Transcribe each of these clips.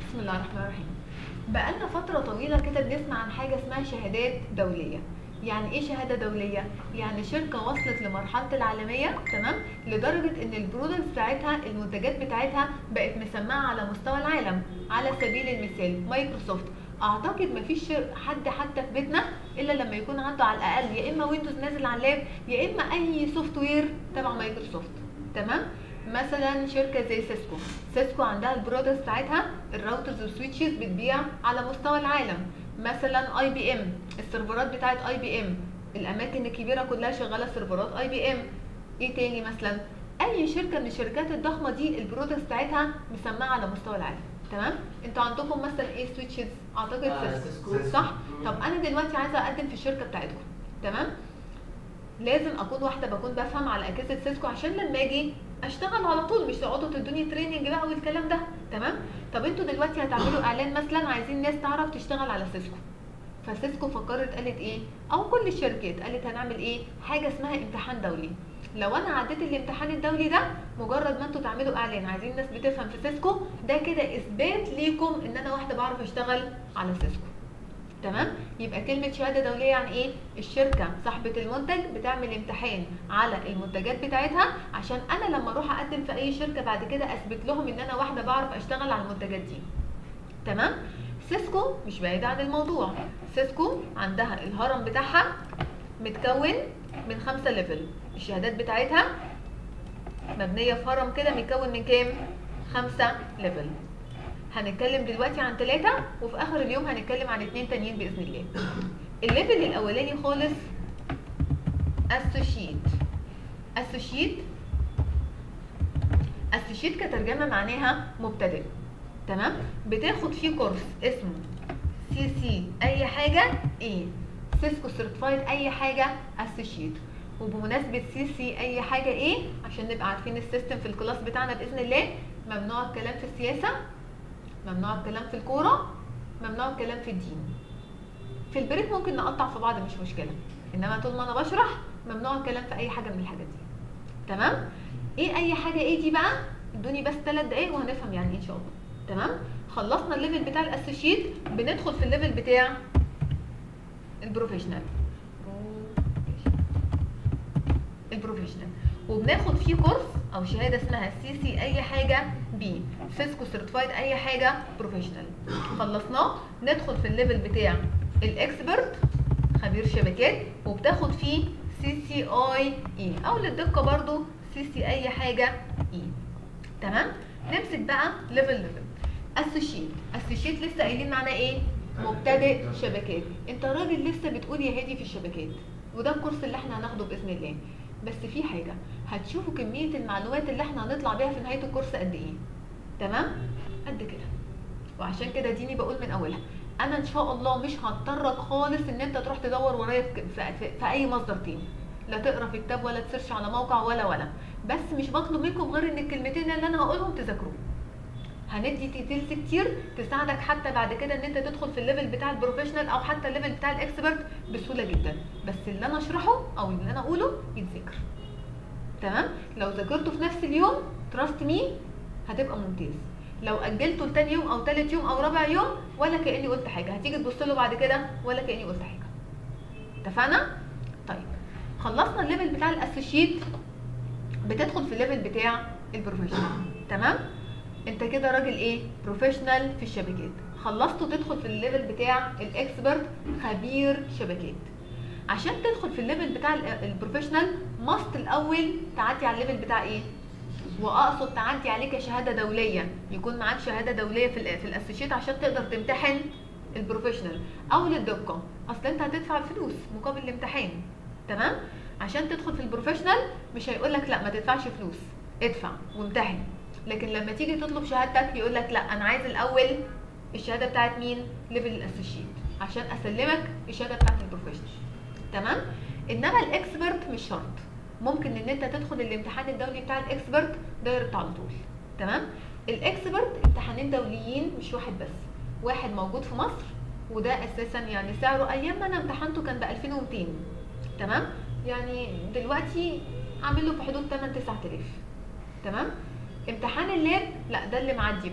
بسم الله الرحمن الرحيم بقالنا فترة طويلة كده بنسمع عن حاجة اسمها شهادات دولية يعني ايه شهادة دولية؟ يعني شركة وصلت لمرحلة العالمية تمام لدرجة ان البرودكتس بتاعتها المنتجات بتاعتها بقت مسمعة على مستوى العالم على سبيل المثال مايكروسوفت اعتقد مفيش شر- حد حتى في بيتنا الا لما يكون عنده على الاقل يا اما ويندوز نازل على اللاب يا اما اي سوفت وير تبع مايكروسوفت تمام مثلا شركه زي سيسكو سيسكو عندها البرودكتس بتاعتها الراوترز والسويتشز بتبيع على مستوى العالم مثلا اي بي ام السيرفرات بتاعت اي بي ام الاماكن الكبيره كلها شغاله سيرفرات اي بي ام ايه تاني مثلا اي شركه من الشركات الضخمه دي البرودكتس بتاعتها مسمعه على مستوى العالم تمام انتوا عندكم مثلا ايه سويتشز اعتقد آه، سيسكو سيسكو. صح طب انا دلوقتي عايزه اقدم في الشركه بتاعتكم تمام لازم اكون واحده بكون بفهم على اجهزه سيسكو عشان لما اجي اشتغل على طول مش تقعدوا تدوني تريننج بقى والكلام ده تمام طب انتوا دلوقتي هتعملوا اعلان مثلا عايزين ناس تعرف تشتغل على سيسكو فسيسكو فكرت قالت ايه او كل الشركات قالت هنعمل ايه حاجه اسمها امتحان دولي لو انا عديت الامتحان الدولي ده مجرد ما انتوا تعملوا اعلان عايزين ناس بتفهم في سيسكو ده كده اثبات ليكم ان انا واحده بعرف اشتغل على سيسكو تمام يبقى كلمة شهادة دولية يعني ايه؟ الشركة صاحبة المنتج بتعمل امتحان على المنتجات بتاعتها عشان انا لما اروح اقدم في اي شركة بعد كده اثبت لهم ان انا واحدة بعرف اشتغل على المنتجات دي تمام؟ سيسكو مش بعيدة عن الموضوع سيسكو عندها الهرم بتاعها متكون من خمسة ليفل الشهادات بتاعتها مبنية في هرم كده متكون من كام؟ خمسة ليفل هنتكلم دلوقتي عن ثلاثة وفي آخر اليوم هنتكلم عن اتنين تانيين بإذن الله. الليفل الأولاني خالص اسوشيت اسوشيت اسوشيت كترجمة معناها مبتدئ تمام بتاخد فيه كورس اسمه سي سي أي حاجة ايه سيسكو سيرتيفايد أي حاجة اسوشيت وبمناسبة سي سي أي حاجة ايه عشان نبقى عارفين السيستم في الكلاس بتاعنا بإذن الله ممنوع الكلام في السياسة ممنوع الكلام في الكورة ممنوع الكلام في الدين في البريك ممكن نقطع في بعض مش مشكلة انما طول ما انا بشرح ممنوع الكلام في اي حاجة من الحاجات دي تمام ايه اي حاجة ايه دي بقى ادوني بس ثلاث دقايق وهنفهم يعني ايه ان شاء الله تمام خلصنا الليفل بتاع الاسوشيت بندخل في الليفل بتاع البروفيشنال البروفيشنال وبناخد فيه كورس او شهاده اسمها سي سي اي حاجه بي فيسكو سيرتيفايد اي حاجه بروفيشنال خلصناه ندخل في الليفل بتاع الاكسبرت خبير شبكات وبتاخد فيه سي سي اي اي او للدقه برضو سي سي اي حاجه اي تمام نمسك بقى ليفل ليفل اسوشيت اسوشيت لسه قايلين معناه ايه مبتدئ شبكات انت راجل لسه بتقول يا هادي في الشبكات وده الكورس اللي احنا هناخده باذن الله بس في حاجه هتشوفوا كميه المعلومات اللي احنا هنطلع بيها في نهايه الكورس قد ايه تمام قد كده وعشان كده ديني بقول من اولها انا ان شاء الله مش هضطرك خالص ان انت تروح تدور ورايا في, في, في, في اي مصدر تاني لا تقرا في كتاب ولا تسيرش على موقع ولا ولا بس مش بطلب منكم غير ان الكلمتين اللي انا هقولهم تذاكروهم هندي ديتيلز كتير تساعدك حتى بعد كده ان انت تدخل في الليفل بتاع البروفيشنال او حتى الليفل بتاع الاكسبرت بسهوله جدا بس اللي انا اشرحه او اللي انا اقوله يتذكر تمام لو ذاكرته في نفس اليوم تراست مي هتبقى ممتاز لو اجلته لتاني يوم او تالت يوم او رابع يوم ولا كاني قلت حاجه هتيجي تبص له بعد كده ولا كاني قلت حاجه اتفقنا طيب خلصنا الليفل بتاع الاسوشيت بتدخل في الليفل بتاع البروفيشنال تمام انت كده راجل ايه بروفيشنال في الشبكات خلصته تدخل في الليفل بتاع الاكسبرت خبير شبكات عشان تدخل في الليفل بتاع ال- البروفيشنال ماست الاول تعدي على الليفل بتاع ايه واقصد تعدي عليه كشهاده دوليه يكون معاك شهاده دوليه في ال في الاسوشيت عشان تقدر تمتحن البروفيشنال او للدقه اصل انت هتدفع فلوس مقابل الامتحان تمام عشان تدخل في البروفيشنال مش هيقول لك لا ما تدفعش فلوس ادفع وامتحن لكن لما تيجي تطلب شهادتك يقول لك لا انا عايز الاول الشهاده بتاعت مين ليفل الاسوشيت عشان اسلمك الشهاده بتاعت البروفيشنال تمام انما الاكسبرت مش شرط ممكن ان انت تدخل الامتحان الدولي بتاع الاكسبرت دايركت على طول تمام الاكسبرت امتحانين دوليين مش واحد بس واحد موجود في مصر وده اساسا يعني سعره ايام ما انا امتحنته كان ب 2200 تمام يعني دلوقتي عامل له في حدود 8 9000 تمام امتحان اللاب لا ده اللي معدي بقى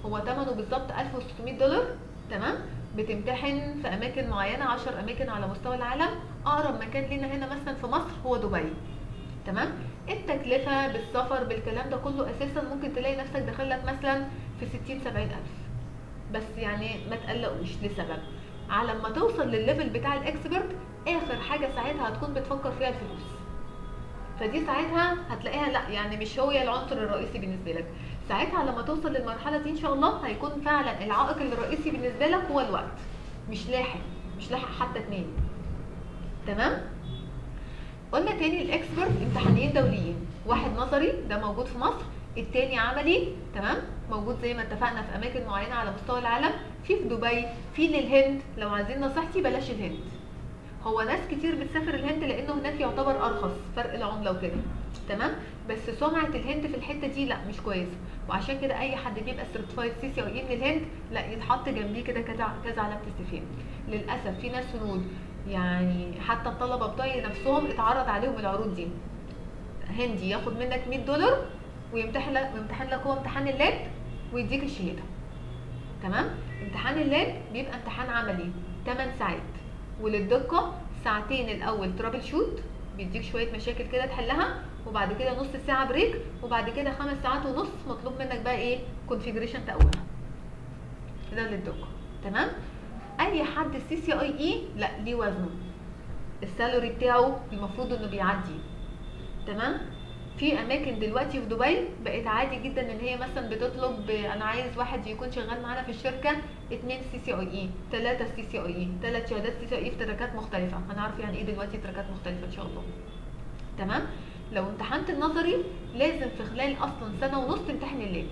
هو ثمنه بالظبط 1600 دولار تمام بتمتحن في اماكن معينه 10 اماكن على مستوى العالم اقرب مكان لينا هنا مثلا في مصر هو دبي تمام التكلفه بالسفر بالكلام ده كله اساسا ممكن تلاقي نفسك داخل لك مثلا في 60 70 الف بس يعني ما تقلقوش لسبب على ما توصل للليفل بتاع الاكسبرت اخر حاجه ساعتها هتكون بتفكر فيها الفلوس فدي ساعتها هتلاقيها لا يعني مش هو العنصر الرئيسي بالنسبه لك ساعتها لما توصل للمرحله دي ان شاء الله هيكون فعلا العائق الرئيسي بالنسبه لك هو الوقت مش لاحق مش لاحق حتى اتنين تمام قلنا تاني الاكسبرت امتحانين دوليين واحد نظري ده موجود في مصر التاني عملي تمام موجود زي ما اتفقنا في اماكن معينه على مستوى العالم في في دبي في للهند لو عايزين نصيحتي بلاش الهند هو ناس كتير بتسافر الهند لانه هناك يعتبر ارخص فرق العمله وكده تمام بس سمعه الهند في الحته دي لا مش كويسه وعشان كده اي حد بيبقى سيرتيفايد سي سي او اي من الهند لا يتحط جنبيه كده كذا كذا علامه استفهام للاسف في ناس هنود يعني حتى الطلبه بتوعي نفسهم اتعرض عليهم العروض دي هندي ياخد منك 100 دولار ويمتحن لك ويمتحن لك هو امتحان اللاب ويديك الشهاده تمام امتحان اللاب بيبقى امتحان عملي 8 ساعات وللدقه ساعتين الاول ترابل شوت بيديك شويه مشاكل كده تحلها وبعد كده نص ساعه بريك وبعد كده خمس ساعات ونص مطلوب منك بقى ايه كونفيجريشن تقولها كده للدقه تمام اي حد السي سي اي اي لا ليه وزنه السالوري بتاعه المفروض انه بيعدي تمام في اماكن دلوقتي في دبي بقت عادي جدا ان هي مثلا بتطلب انا عايز واحد يكون شغال معانا في الشركه اتنين سي سي اي اي ثلاثه سي سي اي اي ثلاث شهادات سي سي اي في تراكات مختلفه هنعرف يعني ايه دلوقتي تراكات مختلفه ان شاء الله تمام لو امتحنت النظري لازم في خلال اصلا سنه ونص تمتحن اللاب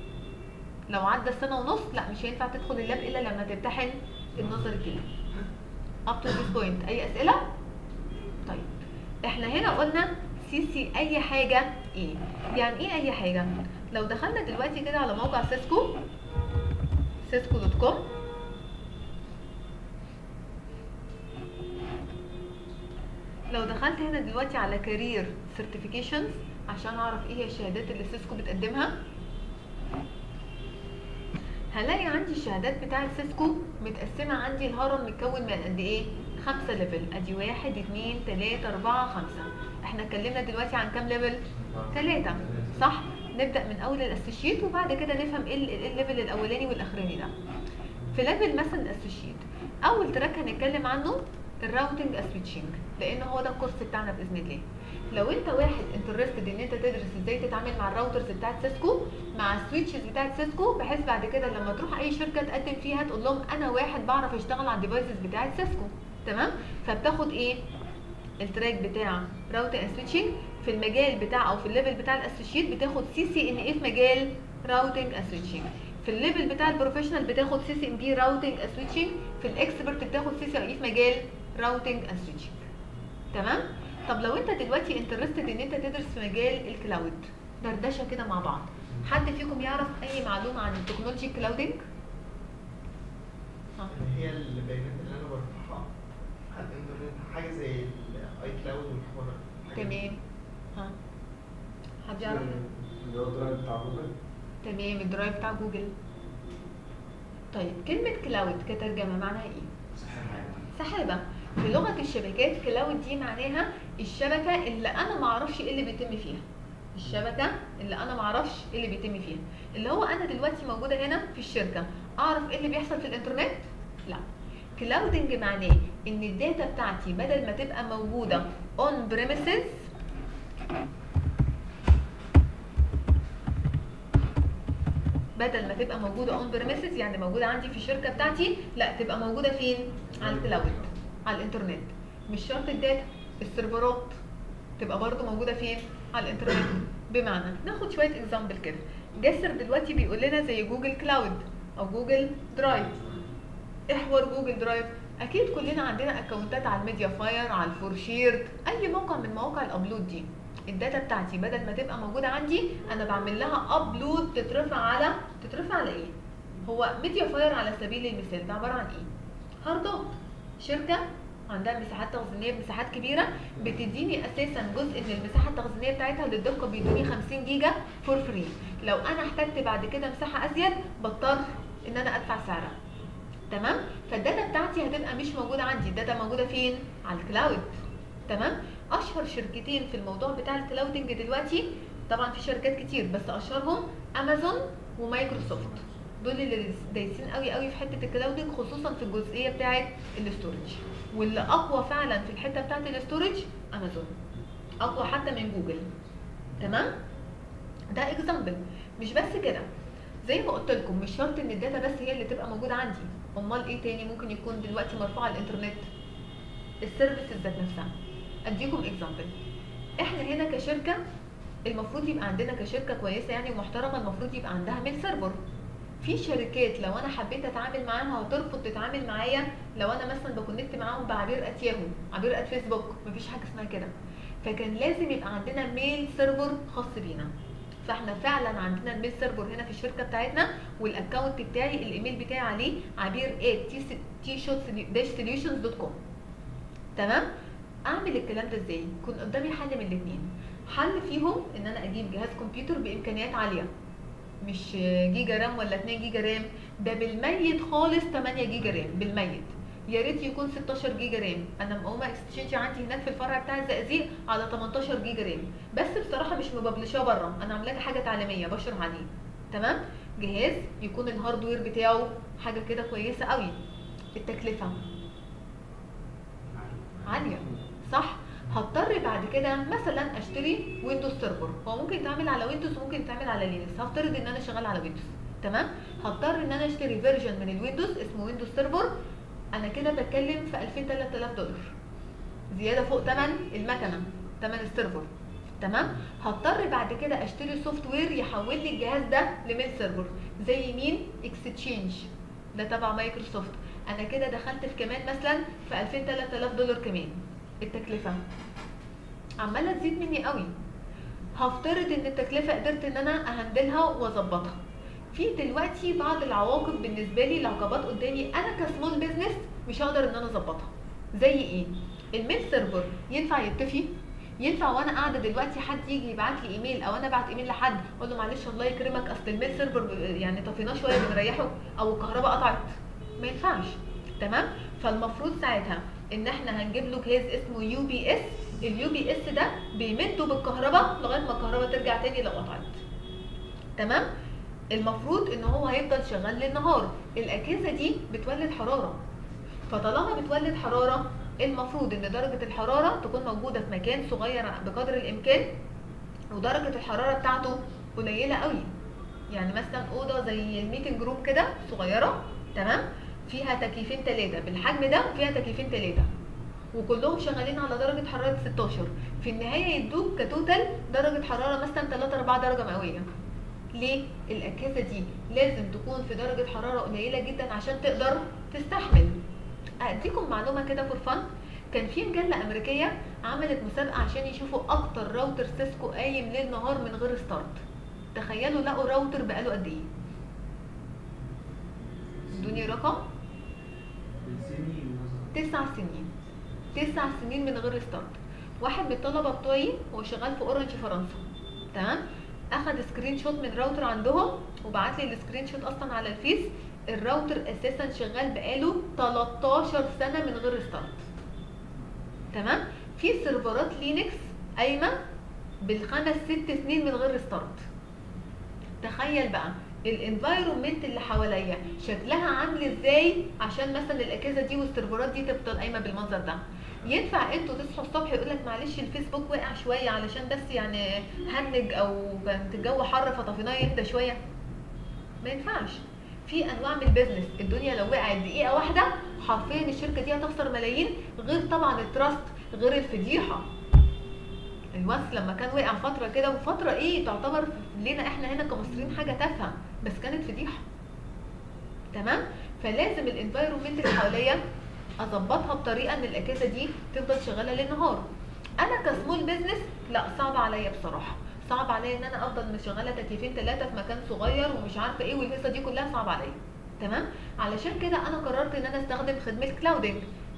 لو عدى السنه ونص لا مش هينفع تدخل اللاب الا لما تمتحن النظري كده up to this point اي اسئله طيب احنا هنا قلنا سي سي اي حاجه ايه يعني ايه اي حاجه لو دخلنا دلوقتي كده على موقع سيسكو سيسكو دوت كوم لو دخلت هنا دلوقتي على كارير سيرتيفيكيشنز عشان اعرف ايه هي الشهادات اللي سيسكو بتقدمها هلاقي عندي الشهادات بتاعه سيسكو متقسمه عندي الهرم متكون من قد ايه خمسة ليفل ادي واحد اتنين تلاتة اربعة خمسة احنا اتكلمنا دلوقتي عن كام ليفل تلاتة صح نبدا من اول الاسوشيت وبعد كده نفهم ايه ال- إيه الليفل الاولاني والاخراني ده في ليفل مثلا الاسوشيت اول تراك هنتكلم عنه الراوتنج اسويتشنج لان هو ده الكورس بتاعنا باذن الله لو انت واحد انترستد ان انت تدرس ازاي تتعامل مع الراوترز بتاعت سيسكو مع السويتشز بتاعت سيسكو بحيث بعد كده لما تروح اي شركه تقدم فيها تقول لهم انا واحد بعرف اشتغل على الديفايسز بتاعت سيسكو تمام فبتاخد ايه التراك بتاع راوتنج اسويتشنج في المجال بتاع او في الليفل بتاع الاسوشيت بتاخد سي سي ان اي في مجال راوتنج اسويتشنج في الليفل بتاع البروفيشنال بتاخد سي سي ام بي راوتنج اسويتشنج في الاكسبرت بتاخد سي سي اي في مجال راوتنج اسويتشنج تمام طب لو انت دلوقتي انترستد ان انت تدرس في مجال الكلاود دردشه كده مع بعض حد فيكم يعرف اي معلومه عن التكنولوجي كلاودنج ها هي البيانات اللي انا برفعها على الانترنت حاجه زي الاي كلاود والحوار الحاجات دي. تمام ها حد يعرف اللي هو الدرايف بتاع جوجل تمام الدرايف بتاع جوجل طيب كلمة كلاود كترجمة معناها ايه؟ سحابة في لغة الشبكات كلاود دي معناها الشبكة اللي أنا معرفش ايه اللي بيتم فيها الشبكة اللي أنا معرفش ايه اللي بيتم فيها اللي هو أنا دلوقتي موجودة هنا في الشركة أعرف ايه اللي بيحصل في الإنترنت؟ لا كلاودنج معناه إن الداتا بتاعتي بدل ما تبقى موجودة اون بريميسز بدل ما تبقى موجوده اون بريميسز يعني موجوده عندي في الشركه بتاعتي لا تبقى موجوده فين على الكلاود على الانترنت مش شرط الداتا السيرفرات تبقى برضو موجوده فين على الانترنت بمعنى ناخد شويه اكزامبل كده جسر دلوقتي بيقول لنا زي جوجل كلاود او جوجل درايف ايه حوار جوجل درايف اكيد كلنا عندنا اكونتات على الميديا فاير على الفورشيرد اي موقع من مواقع الابلود دي الداتا بتاعتي بدل ما تبقى موجوده عندي انا بعمل لها ابلود تترفع على تترفع على ايه هو ميديا فاير على سبيل المثال ده عباره عن ايه هاردات شركه عندها مساحات تخزينيه بمساحات كبيره بتديني اساسا جزء من المساحه التخزينيه بتاعتها للدقه بيدوني 50 جيجا فور فري لو انا احتجت بعد كده مساحه ازيد بضطر ان انا ادفع سعرها تمام فالداتا بتاعتي هتبقى مش موجوده عندي الداتا موجوده فين على الكلاود تمام اشهر شركتين في الموضوع بتاع الكلاودنج دلوقتي طبعا في شركات كتير بس اشهرهم امازون ومايكروسوفت دول اللي دايسين قوي قوي في حته الكلاودنج خصوصا في الجزئيه بتاعه الاستورج واللي اقوى فعلا في الحته بتاعه الاستورج امازون اقوى حتى من جوجل تمام ده اكزامبل مش بس كده زي ما قلت لكم مش شرط ان الداتا بس هي اللي تبقى موجوده عندي امال ايه تاني ممكن يكون دلوقتي مرفوع على الانترنت السيرفيسز ذات نفسها اديكم اكزامبل احنا هنا كشركه المفروض يبقى عندنا كشركه كويسه يعني ومحترمه المفروض يبقى عندها ميل سيرفر في شركات لو انا حبيت اتعامل معاها هترفض تتعامل معايا لو انا مثلا بكونكت معاهم بعبير ات ياهو عبير ات فيسبوك مفيش حاجه اسمها كده فكان لازم يبقى عندنا ميل سيرفر خاص بينا فاحنا فعلا عندنا الميل سيرفر هنا في الشركه بتاعتنا والاكونت بتاعي الايميل بتاعي عليه عبير تي شوت داش سوليوشنز دوت كوم تمام اعمل الكلام ده ازاي يكون قدامي حل من الاثنين حل فيهم ان انا اجيب جهاز كمبيوتر بامكانيات عاليه مش جيجا رام ولا 2 جيجا رام ده بالميت خالص 8 جيجا رام بالميت يا ريت يكون 16 جيجا رام انا مقومه اكستشينج عندي هناك في الفرع بتاع الزقازيق على 18 جيجا رام بس بصراحه مش مببلشاه بره انا عاملاه حاجه تعليميه بشرح عليه تمام جهاز يكون الهاردوير بتاعه حاجه كده كويسه قوي التكلفه عاليه صح هضطر بعد كده مثلا اشتري ويندوز سيرفر هو ممكن يتعمل على ويندوز وممكن يتعمل على لينكس هفترض ان انا شغال على ويندوز تمام هضطر ان انا اشتري فيرجن من الويندوز اسمه ويندوز سيرفر انا كده بتكلم في 2000 3000 دولار زياده فوق ثمن المكنه ثمن السيرفر تمام هضطر بعد كده اشتري سوفت وير يحول لي الجهاز ده لميل سيرفر زي مين اكستشينج ده تبع مايكروسوفت انا كده دخلت في كمان مثلا في 2000 3000 دولار كمان التكلفه عماله تزيد مني قوي هفترض ان التكلفه قدرت ان انا اهندلها واظبطها في دلوقتي بعض العواقب بالنسبه لي العقبات قدامي انا كسمول بيزنس مش هقدر ان انا اظبطها زي ايه الميل سيرفر ينفع يطفي ينفع وانا قاعده دلوقتي حد يجي يبعت لي ايميل او انا ابعت ايميل لحد اقول له معلش الله يكرمك اصل الميل سيرفر يعني طفيناه شويه بنريحه او الكهرباء قطعت ما ينفعش تمام فالمفروض ساعتها ان احنا هنجيب له جهاز اسمه يو بي اس اليو بي اس ده بيمده بالكهرباء لغايه ما الكهرباء ترجع تاني لو قطعت تمام المفروض ان هو هيفضل شغال للنهار الاجهزه دي بتولد حراره فطالما بتولد حراره المفروض ان درجه الحراره تكون موجوده في مكان صغير بقدر الامكان ودرجه الحراره بتاعته قليله قوي يعني مثلا اوضه زي الميتنج روم كده صغيره تمام فيها تكييفين ثلاثه بالحجم ده وفيها تكييفين ثلاثه وكلهم شغالين على درجه حراره 16 في النهايه يدوك كتوتال درجه حراره مثلا 3 4 درجه مئويه ليه الاجهزه دي لازم تكون في درجه حراره قليله جدا عشان تقدر تستحمل اديكم معلومه كده فور فن كان في مجله امريكيه عملت مسابقه عشان يشوفوا اكتر راوتر سيسكو قايم ليل نهار من غير ستارت تخيلوا لقوا راوتر بقاله قد ايه ادوني رقم سنين مثلا تسع سنين تسع سنين من غير ستارت واحد من الطلبه بتوعي هو شغال في اورنج فرنسا تمام اخد سكرين شوت من راوتر عندهم وبعت لي السكرين شوت اصلا على الفيس الراوتر اساسا شغال بقاله 13 سنه من غير ستارت تمام في سيرفرات لينكس قايمه بالخمس ست سنين من غير ستارت تخيل بقى الانفايرومنت اللي حواليا شكلها عامل ازاي عشان مثلا الاجهزه دي والسيرفرات دي تفضل قايمه بالمنظر ده ينفع انتوا تصحوا الصبح يقول لك معلش الفيسبوك واقع شويه علشان بس يعني هنج او كانت الجو حر فطفيناه يهدى شويه ما ينفعش في انواع من البيزنس الدنيا لو وقعت دقيقه واحده حرفيا الشركه دي هتخسر ملايين غير طبعا التراست غير الفضيحه الواتس لما كان وقع فتره كده وفتره ايه تعتبر لنا احنا هنا كمصريين حاجه تافهه بس كانت فضيحه تمام فلازم الانفايرومنت اللي حواليا اظبطها بطريقه ان الاجهزه دي تفضل شغاله للنهار انا كسمول بزنس لا صعب عليا بصراحه صعب عليا ان انا افضل مشغله تكييفين ثلاثه في مكان صغير ومش عارفه ايه والهيصه دي كلها صعب عليا تمام علشان كده انا قررت ان انا استخدم خدمه كلاودنج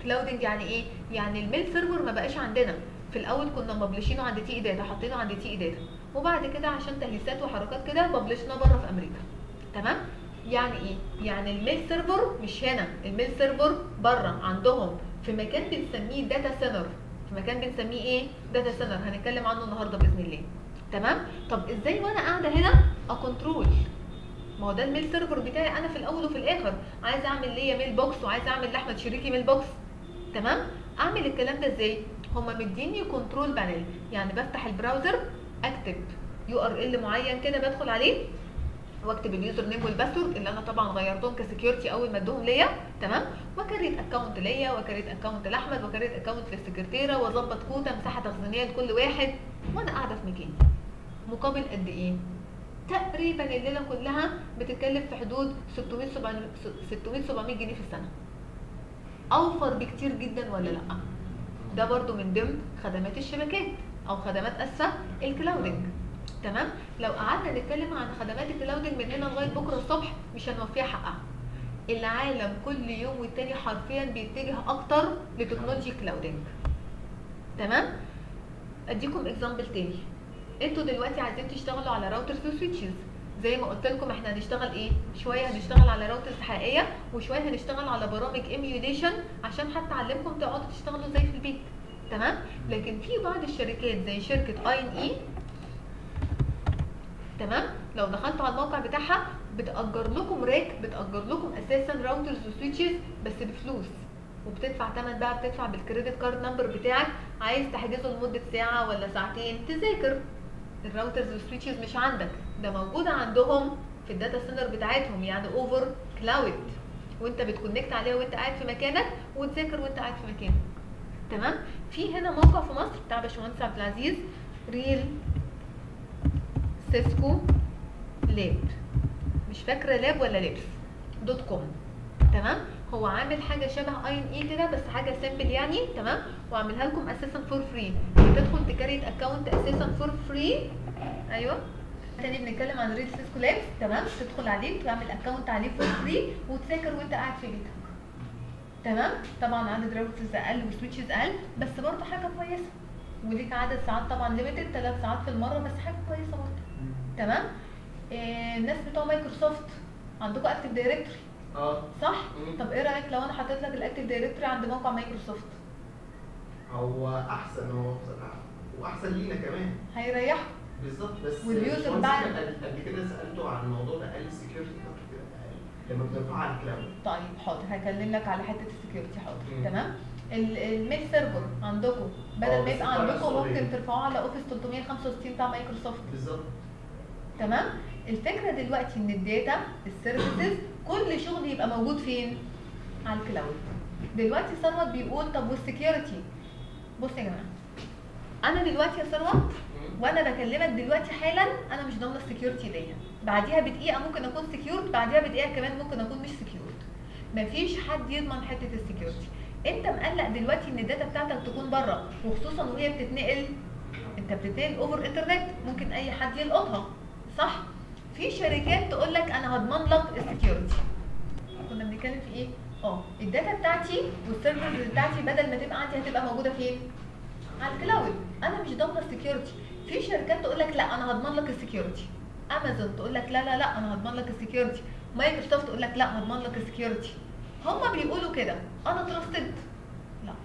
كلاودنج يعني ايه يعني الميل سيرفر ما بقاش عندنا في الاول كنا مبلشينه عند تي اي داتا حاطينه عند تي اي داتا وبعد كده عشان تهليسات وحركات كده ببلشنا بره في امريكا تمام يعني ايه يعني الميل سيرفر مش هنا الميل سيرفر بره عندهم في مكان بنسميه داتا سنتر في مكان بنسميه ايه داتا سنتر هنتكلم عنه النهارده باذن الله تمام طب ازاي وانا قاعده هنا اكنترول ما هو ده الميل سيرفر بتاعي انا في الاول وفي الاخر عايز اعمل ليا ميل بوكس وعايز اعمل لاحمد شريكي ميل بوكس تمام اعمل الكلام ده ازاي هما مديني كنترول بانل يعني بفتح البراوزر اكتب يو ار ال معين كده بدخل عليه واكتب اليوزر نيم والباسورد اللي انا طبعا غيرتهم كسكيورتي اول ما ادوهم ليا تمام واكريت اكونت ليا واكريت اكونت لاحمد واكريت اكونت للسكرتيره واظبط كوتا مساحه تخزينيه لكل واحد وانا قاعده في مكاني مقابل قد ايه تقريبا الليله كلها بتتكلف في حدود 600 700 600 700 جنيه في السنه اوفر بكتير جدا ولا لا ده برضو من ضمن خدمات الشبكات او خدمات اسفه الكلاودنج تمام لو قعدنا نتكلم عن خدمات الكلاودنج من هنا لغايه بكره الصبح مش هنوفيها حقها العالم كل يوم والتاني حرفيا بيتجه اكتر لتكنولوجي كلاودنج تمام اديكم اكزامبل تاني انتوا دلوقتي عايزين تشتغلوا على راوترز وسويتشز زي ما قلت لكم احنا هنشتغل ايه شويه هنشتغل على راوترز حقيقيه وشويه هنشتغل على برامج ايميوليشن عشان حتى اعلمكم تقعدوا تشتغلوا زي في البيت تمام لكن في بعض الشركات زي شركه اي ان اي تمام لو دخلتوا على الموقع بتاعها بتأجر لكم راك بتأجر لكم اساسا راوترز وسويتشز بس بفلوس وبتدفع تمن بقى بتدفع بالكريدت كارد نمبر بتاعك عايز تحجزه لمده ساعه ولا ساعتين تذاكر الراوترز والسويتشز مش عندك ده موجود عندهم في الداتا سنتر بتاعتهم يعني اوفر كلاود وانت بتكونكت عليها وانت قاعد في مكانك وتذاكر وانت قاعد في مكانك تمام في هنا موقع في مصر بتاع باشمهندس عبد العزيز ريل سيسكو لاب مش فاكره لاب ولا لابس دوت كوم تمام هو عامل حاجه شبه اي ان اي كده بس حاجه سيمبل يعني تمام وعاملها لكم اساسا فور فري بتدخل تكريت اكونت اساسا فور فري ايوه تاني بنتكلم عن ريل سيسكو لابس تمام تدخل عليه وتعمل اكونت عليه فور فري وتذاكر وانت قاعد في بيتك تمام طبعا عدد راوترز اقل وسويتشز اقل بس برضه حاجه كويسه وليك عدد ساعات طبعا ليميتد ثلاث ساعات في المره بس حاجه كويسه برضه تمام إيه الناس بتوع مايكروسوفت عندكم اكتف دايركتوري اه صح مم. طب ايه رايك لو انا حطيت لك الاكتف دايركتوري عند موقع مايكروسوفت هو احسن هو بصراحه واحسن لينا كمان هيريحك بالظبط بس واليوزر باشمهندس بعد- كان قبل قبل كده سالته عن الموضوع ده قال لي سكيورتي كده لما بنرفعها على الكلاود طيب حاضر هكلم لك على حته السكيورتي حاضر مم. تمام ال- الميل سيرفر عندكم بدل اه، ما بس يبقى بتاع عندكم السعودية. ممكن ترفعوه على اوفيس 365 بتاع مايكروسوفت بالظبط تمام الفكره دلوقتي ان الداتا السيرفيسز كل شغل يبقى موجود فين على الكلاود دلوقتي ثروت بيقول طب والسكيورتي بص يا جماعه انا دلوقتي يا ثروت وانا بكلمك دلوقتي حالا انا مش ضامنه السكيورتي ديا بعديها بدقيقه ممكن اكون سكيورد بعديها بدقيقه كمان ممكن اكون مش سكيورد مفيش حد يضمن حته السكيورتي انت مقلق دلوقتي ان الداتا بتاعتك تكون بره وخصوصا وهي بتتنقل انت بتتنقل اوفر انترنت ممكن اي حد يلقطها صح في شركات تقول لك انا هضمن لك السكيورتي كنا بنتكلم في ايه اه الداتا بتاعتي والسيرفرز بتاعتي بدل ما تبقى عندي هتبقى موجوده فين على الكلاود انا مش ضامنه السكيورتي في شركات تقول لك لا انا هضمن لك السكيورتي امازون تقول لك لا لا لا انا هضمن لك السكيورتي مايكروسوفت تقول لك لا هضمن لك السكيورتي هما بيقولوا كده انا تراستد لا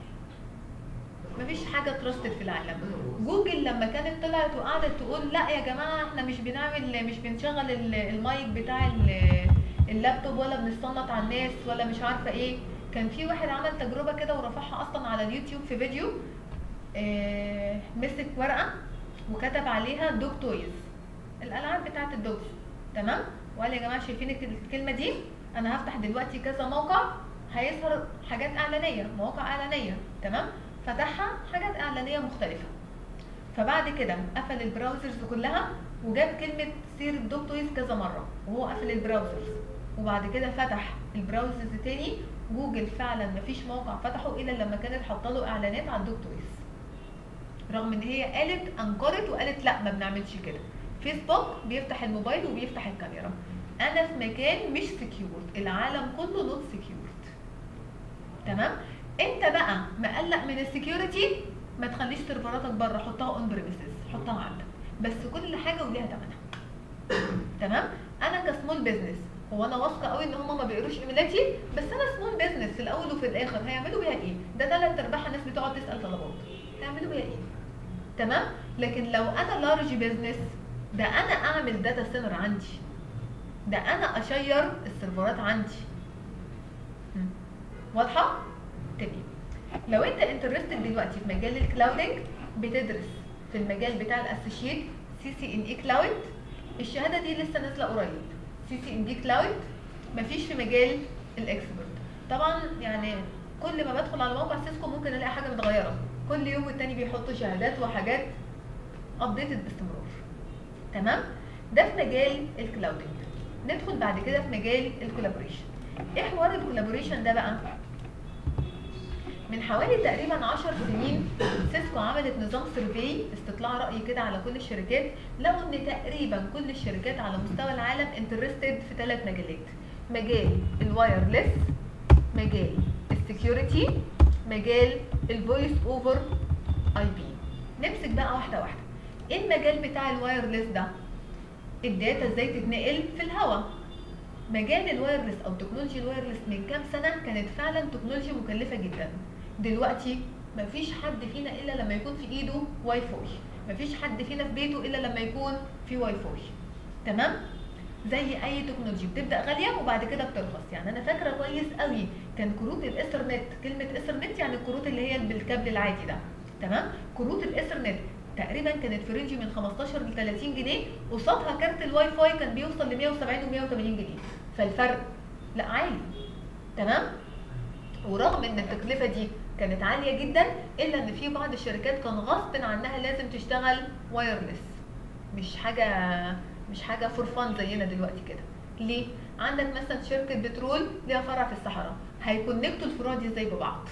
مفيش حاجه تراستد في العالم جوجل لما كانت طلعت وقعدت تقول لا يا جماعه احنا مش بنعمل مش بنشغل ال- المايك بتاع ال- اللابتوب ولا بنصنت على الناس ولا مش عارفه ايه كان في واحد عمل تجربه كده ورفعها اصلا على اليوتيوب في فيديو آه، مسك ورقه وكتب عليها دوج تويز الالعاب بتاعت الدوجز تمام وقال يا جماعه شايفين الك- الكلمه دي انا هفتح دلوقتي كذا موقع هيظهر حاجات اعلانيه مواقع اعلانيه تمام فتحها حاجات اعلانيه مختلفه فبعد كده قفل البراوزرز كلها وجاب كلمه سير دوج تويز كذا مره وهو قفل البراوزرز وبعد كده فتح البراوزرز تاني جوجل فعلا مفيش موقع فتحه الا لما كانت حاطه له اعلانات على الدوج تويز رغم ان هي قالت انكرت وقالت لا ما بنعملش كده فيسبوك بيفتح الموبايل وبيفتح الكاميرا انا في مكان مش سكيورد العالم كله نوت سكيورد تمام انت بقى مقلق من السكيورتي ما تخليش سيرفراتك بره حطها اون بريمسز حطها عندك بس كل حاجه وليها ثمنها تمام انا كسمول بزنس هو انا واثقه قوي ان هم ما بيقروش ايميلاتي بس انا سمول بزنس في الاول وفي الاخر هيعملوا بيها ايه ده ثلاث ارباع الناس بتقعد تسال طلبات هيعملوا بيها ايه تمام لكن لو انا لارج بزنس ده انا اعمل داتا سنتر عندي ده انا اشير السيرفرات عندي مم. واضحه تمام لو انت انترستد دلوقتي في مجال الكلاودنج بتدرس في المجال بتاع الاسوشيت سي سي ان اي كلاود الشهاده دي لسه نازله قريب سي سي ان بي كلاود مفيش في مجال الاكسبرت طبعا يعني كل ما بدخل على موقع سيسكو ممكن الاقي حاجه متغيره كل يوم والتاني بيحطوا شهادات وحاجات ابديتد باستمرار تمام ده في مجال الكلاودنج ندخل بعد كده في مجال الكولابوريشن ايه حوار الكولابوريشن ده بقى من حوالي تقريبا 10 سنين سيسكو عملت نظام سيرفي استطلاع رأي كده على كل الشركات لقوا ان تقريبا كل الشركات على مستوى العالم انترستد في ثلاث مجالات مجال الوايرلس مجال السكيورتي مجال الفويس اوفر اي بي نمسك بقى واحده واحده ايه المجال بتاع الوايرلس ده الداتا ازاي تتنقل في الهواء مجال الوايرلس او تكنولوجيا الوايرلس من كام سنه كانت فعلا تكنولوجيا مكلفه جدا دلوقتي مفيش حد فينا الا لما يكون في ايده واي فاي مفيش حد فينا في بيته الا لما يكون في واي فاي تمام زي اي تكنولوجيا بتبدا غاليه وبعد كده بترخص يعني انا فاكره كويس قوي كان كروت الاثرنت كلمه اثرنت يعني الكروت اللي هي بالكابل العادي ده تمام كروت الاثرنت تقريبا كانت في رينج من 15 ل 30 جنيه قصادها كارت الواي فاي كان بيوصل ل 170 و 180 جنيه فالفرق لا عالي تمام ورغم ان التكلفه دي كانت عاليه جدا الا ان في بعض الشركات كان غصب عنها لازم تشتغل وايرلس مش حاجه مش حاجه فور فان زينا دلوقتي كده ليه عندك مثلا شركه بترول ليها فرع في الصحراء هيكونكتوا الفروع دي ازاي ببعض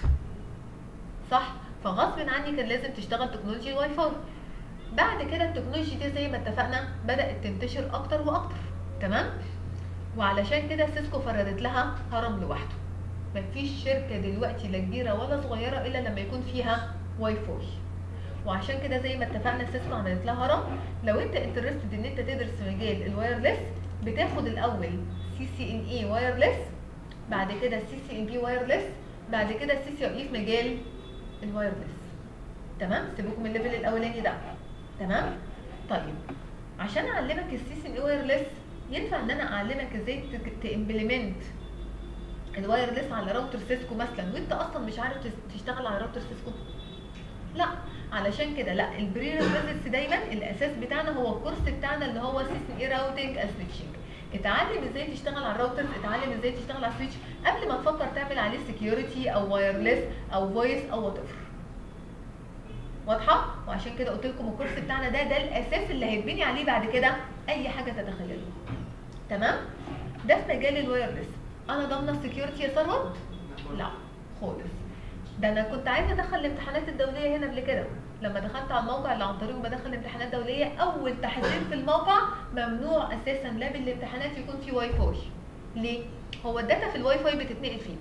صح فغصب عني كان لازم تشتغل تكنولوجيا الواي فاي بعد كده التكنولوجيا دي زي ما اتفقنا بدات تنتشر اكتر واكتر تمام وعلشان كده سيسكو فردت لها هرم لوحده مفيش شركه دلوقتي لا كبيره ولا صغيره الا لما يكون فيها واي فاي وعشان كده زي ما اتفقنا سيسكو عملت لها هرم لو انت انترستد ان انت تدرس في مجال الوايرلس بتاخد الاول سي سي ان اي وايرلس بعد كده سي سي ان بي وايرلس بعد كده سي سي اي في مجال الوايرلس تمام سيبوكم من الليفل الاولاني ده تمام طيب عشان اعلمك السي سي ان اي وايرلس ينفع ان انا اعلمك ازاي تامبلمنت الوايرلس على راوتر سيسكو مثلا وانت اصلا مش عارف تس- تشتغل على راوتر سيسكو لا علشان كده لا البري دايما الاساس بتاعنا هو الكورس بتاعنا اللي هو سي سي اي راوتنج اند سويتشنج اتعلم ازاي تشتغل على الراوترز اتعلم ازاي تشتغل على السويتش قبل ما تفكر تعمل عليه سكيورتي او وايرلس او فويس او وات واضحه وعشان كده قلت لكم الكورس بتاعنا ده ده الاساس اللي هيتبني عليه بعد كده اي حاجه تتخيلوها تمام ده في مجال الوايرلس انا ضامنه السكيورتي يا ثروت لا خالص ده انا كنت عايزه ادخل الامتحانات الدوليه هنا قبل كده لما دخلت على الموقع اللي عن طريقه بدخل امتحانات دوليه اول تحذير في الموقع ممنوع اساسا لاب الامتحانات يكون فيه واي فاي ليه هو الداتا في الواي فاي بتتنقل فين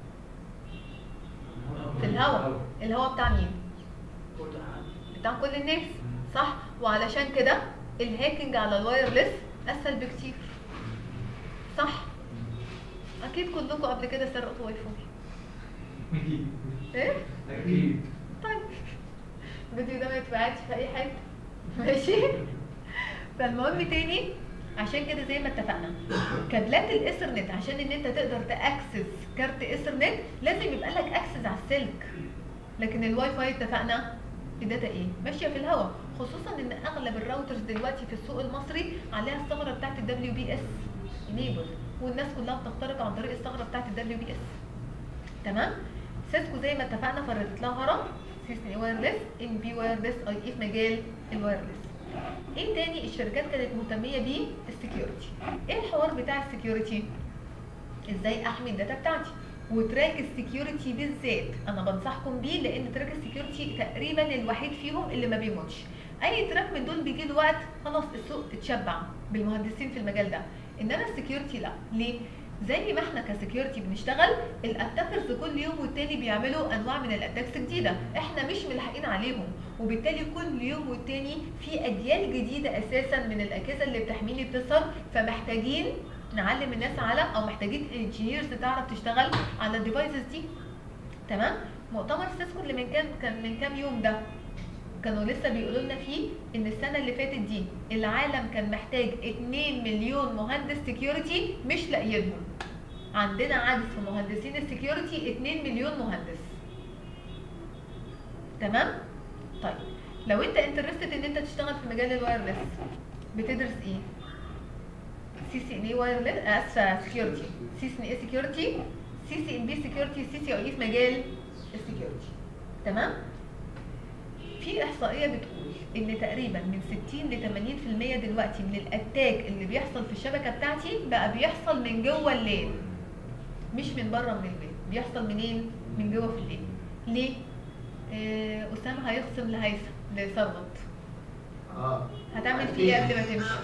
في الهواء الهواء بتاع مين كل حاجة بتاع كل الناس صح وعلشان كده الهاكينج على الوايرلس اسهل بكتير صح اكيد كلكم قبل كده سرقتوا واي فاي أكيد ايه أكيد طيب الفيديو ده ما يتبعتش في اي حته ماشي فالمهم تاني عشان كده زي ما اتفقنا كابلات الايثرنت عشان ان انت تقدر تاكسس كارت ايثرنت لازم يبقى لك اكسس على السلك لكن الواي فاي اتفقنا الداتا ايه ماشيه في الهواء خصوصا ان اغلب الراوترز دلوقتي في السوق المصري عليها الثغره بتاعت الدبليو بي اس انيبل والناس كلها بتخترق عن طريق الثغره بتاعت الدبليو بي اس تمام سيسكو زي ما اتفقنا فردت لها هرم سيسكو وايرلس ان بي وايرلس اي اي في مجال الوايرلس ايه تاني الشركات كانت مهتميه بيه السكيورتي ايه الحوار بتاع السكيورتي ازاي احمي الداتا بتاعتي وتراك السكيورتي بالذات انا بنصحكم بيه لان تراك السكيورتي تقريبا الوحيد فيهم اللي ما بيموتش اي تراك من دول بيجي له وقت خلاص السوق اتشبع بالمهندسين في المجال ده انما السكيورتي لا ليه زي ما احنا كسكيورتي بنشتغل الاتاكرز كل يوم والتاني بيعملوا انواع من الاتاكس جديده احنا مش ملحقين عليهم وبالتالي كل يوم والتاني في اجيال جديده اساسا من الاجهزه اللي بتحميني بتظهر فمحتاجين نعلم الناس على او محتاجين انجينيرز تعرف تشتغل على الديفايسز دي تمام مؤتمر سيسكو اللي من كام كان من كام يوم ده كانوا لسه بيقولوا لنا فيه ان السنه اللي فاتت دي العالم كان محتاج 2 مليون مهندس سكيورتي مش لاقيينهم عندنا عجز في مهندسين السكيورتي 2 مليون مهندس تمام طيب لو انت انترستد ان انت تشتغل في مجال الوايرلس بتدرس ايه سي سي ان اي وايرلس اسفه سكيورتي سي سي ان اي سكيورتي سي سي ان بي سكيورتي سي سي او اي في مجال السكيورتي تمام في احصائيه بتقول ان تقريبا من 60 ل 80% دلوقتي من الاتاك اللي بيحصل في الشبكه بتاعتي بقى بيحصل من جوه الليل مش من بره من البيت بيحصل منين من جوه في الليل ليه آه اسامه هيخصم لهيثم لثروت اه هتعمل فيه ايه قبل ما تمشي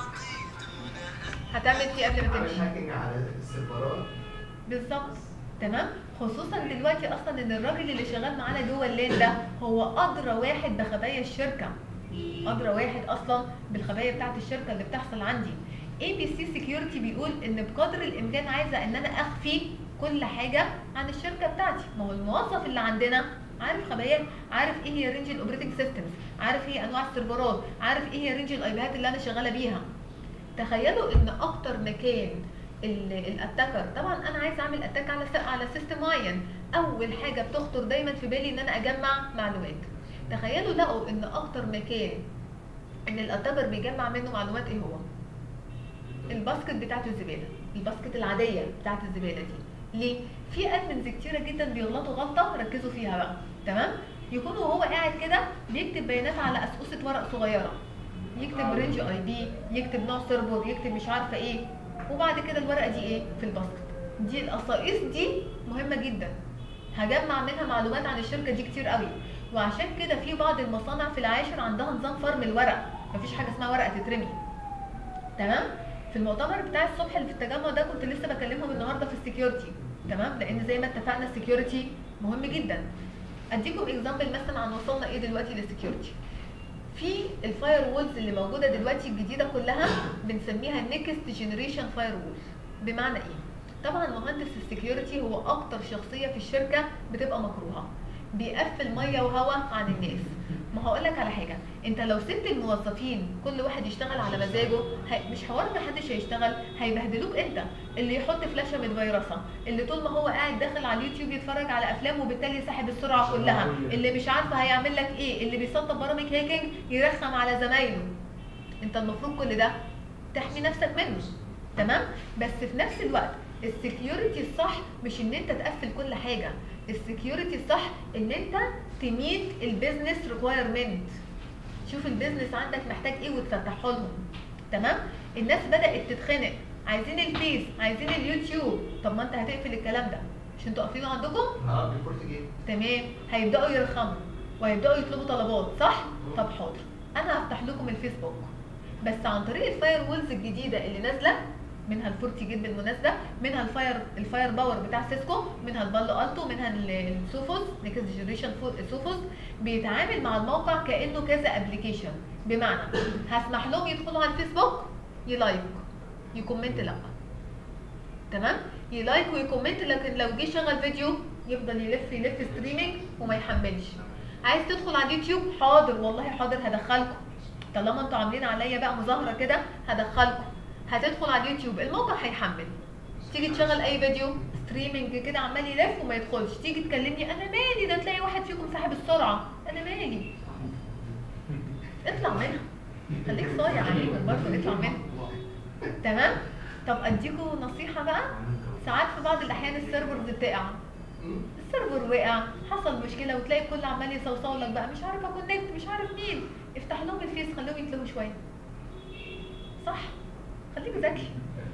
هتعمل فيه قبل ما عامل تمشي هاكينج على السيرفرات بالظبط تمام خصوصا دلوقتي اصلا ان الراجل اللي شغال معانا جوه الليل ده هو ادرى واحد بخبايا الشركه ادرى واحد اصلا بالخبايا بتاعت الشركه اللي بتحصل عندي اي بي سي سكيورتي بيقول ان بقدر الامكان عايزه ان انا اخفي كل حاجه عن الشركه بتاعتي ما هو الموظف اللي عندنا عارف خبايات عارف ايه هي رينج الاوبريتنج سيستمز عارف ايه انواع السيرفرات عارف ايه هي رينج الايبيهات اللي انا شغاله بيها تخيلوا ان اكتر مكان ال- الاتاكر طبعا انا عايز اعمل اتاك على س- على سيستم معين اول حاجه بتخطر دايما في بالي ان انا اجمع معلومات تخيلوا لقوا ان اكتر مكان ان الاتاكر بيجمع منه معلومات ايه هو الباسكت بتاعت الزباله الباسكت العاديه بتاعت الزباله دي ليه في ادمنز كتيره جدا بيغلطوا غلطه ركزوا فيها بقى تمام يكون وهو قاعد كده بيكتب بيانات على اسقسه ورق صغيره يكتب رينج اي بي يكتب نوع سيرفر يكتب مش عارفه ايه وبعد كده الورقه دي ايه في الباسكت دي القصائص دي مهمه جدا هجمع منها معلومات عن الشركه دي كتير قوي وعشان كده في بعض المصانع في العاشر عندها نظام فرم الورق مفيش حاجه اسمها ورقه تترمي تمام في المؤتمر بتاع الصبح اللي في التجمع ده كنت لسه بكلمهم النهارده في السكيورتي تمام لان زي ما اتفقنا السكيورتي مهم جدا اديكم اكزامبل مثلا عن وصلنا ايه دلوقتي للسكيورتي في الفاير وولز اللي موجوده دلوقتي الجديده كلها بنسميها نيكست جنريشن فاير وول بمعنى ايه طبعا مهندس السكيورتي هو اكتر شخصيه في الشركه بتبقى مكروهه بيقفل ميه وهواء عن الناس ما هقول لك على حاجه انت لو سبت الموظفين كل واحد يشتغل على مزاجه هي مش حوار ما حدش هيشتغل هيبهدلوك انت اللي يحط فلاشه متفيرسه اللي طول ما هو قاعد داخل على اليوتيوب يتفرج على افلام وبالتالي ساحب السرعه كلها اللي مش عارفه هيعمل لك ايه اللي بيسطب برامج هاكينج يرخم على زمايله انت المفروض كل ده تحمي نفسك منه تمام بس في نفس الوقت السكيورتي الصح مش ان انت تقفل كل حاجه السكيورتي الصح ان انت تميت البيزنس ريكوايرمنت شوف البيزنس عندك محتاج ايه وتفتحه لهم تمام الناس بدات تتخنق عايزين الفيس عايزين اليوتيوب طب ما انت هتقفل الكلام ده مش انتوا قافلينه عندكم اه ريبورت جيم تمام هيبداوا يرخموا وهيبداوا يطلبوا طلبات صح طب حاضر انا هفتح لكم الفيسبوك بس عن طريق الفاير وولز الجديده اللي نازله منها الفورتي جيت بالمناسبه منها الفاير الفاير باور بتاع سيسكو منها البالو التو منها ال- السوفوس نيكست جنريشن سوفوس بيتعامل مع الموقع كانه كذا ابلكيشن بمعنى هسمح لهم يدخلوا على الفيسبوك يلايك يكومنت لا تمام يلايك ويكومنت لكن لو جه شغل فيديو يفضل يلف يلف ستريمينج وما يحملش عايز تدخل على اليوتيوب حاضر والله حاضر هدخلكم طالما انتوا عاملين عليا بقى مظاهره كده هدخلكم هتدخل على اليوتيوب الموقع هيحمل تيجي تشغل اي فيديو ستريمنج كده عمال يلف وما يدخلش تيجي تكلمني انا مالي ده تلاقي واحد فيكم ساحب السرعه انا مالي اطلع منها خليك صايع عليهم برضه اطلع منها تمام طب اديكوا نصيحه بقى ساعات في بعض الاحيان السيرفرز بتقع مم. السيرفر وقع حصل مشكله وتلاقي الكل عمال يصوصو لك بقى مش عارف اكونكت مش عارف مين افتح لهم الفيس خليهم يتلهوا شويه صح خليك ذكي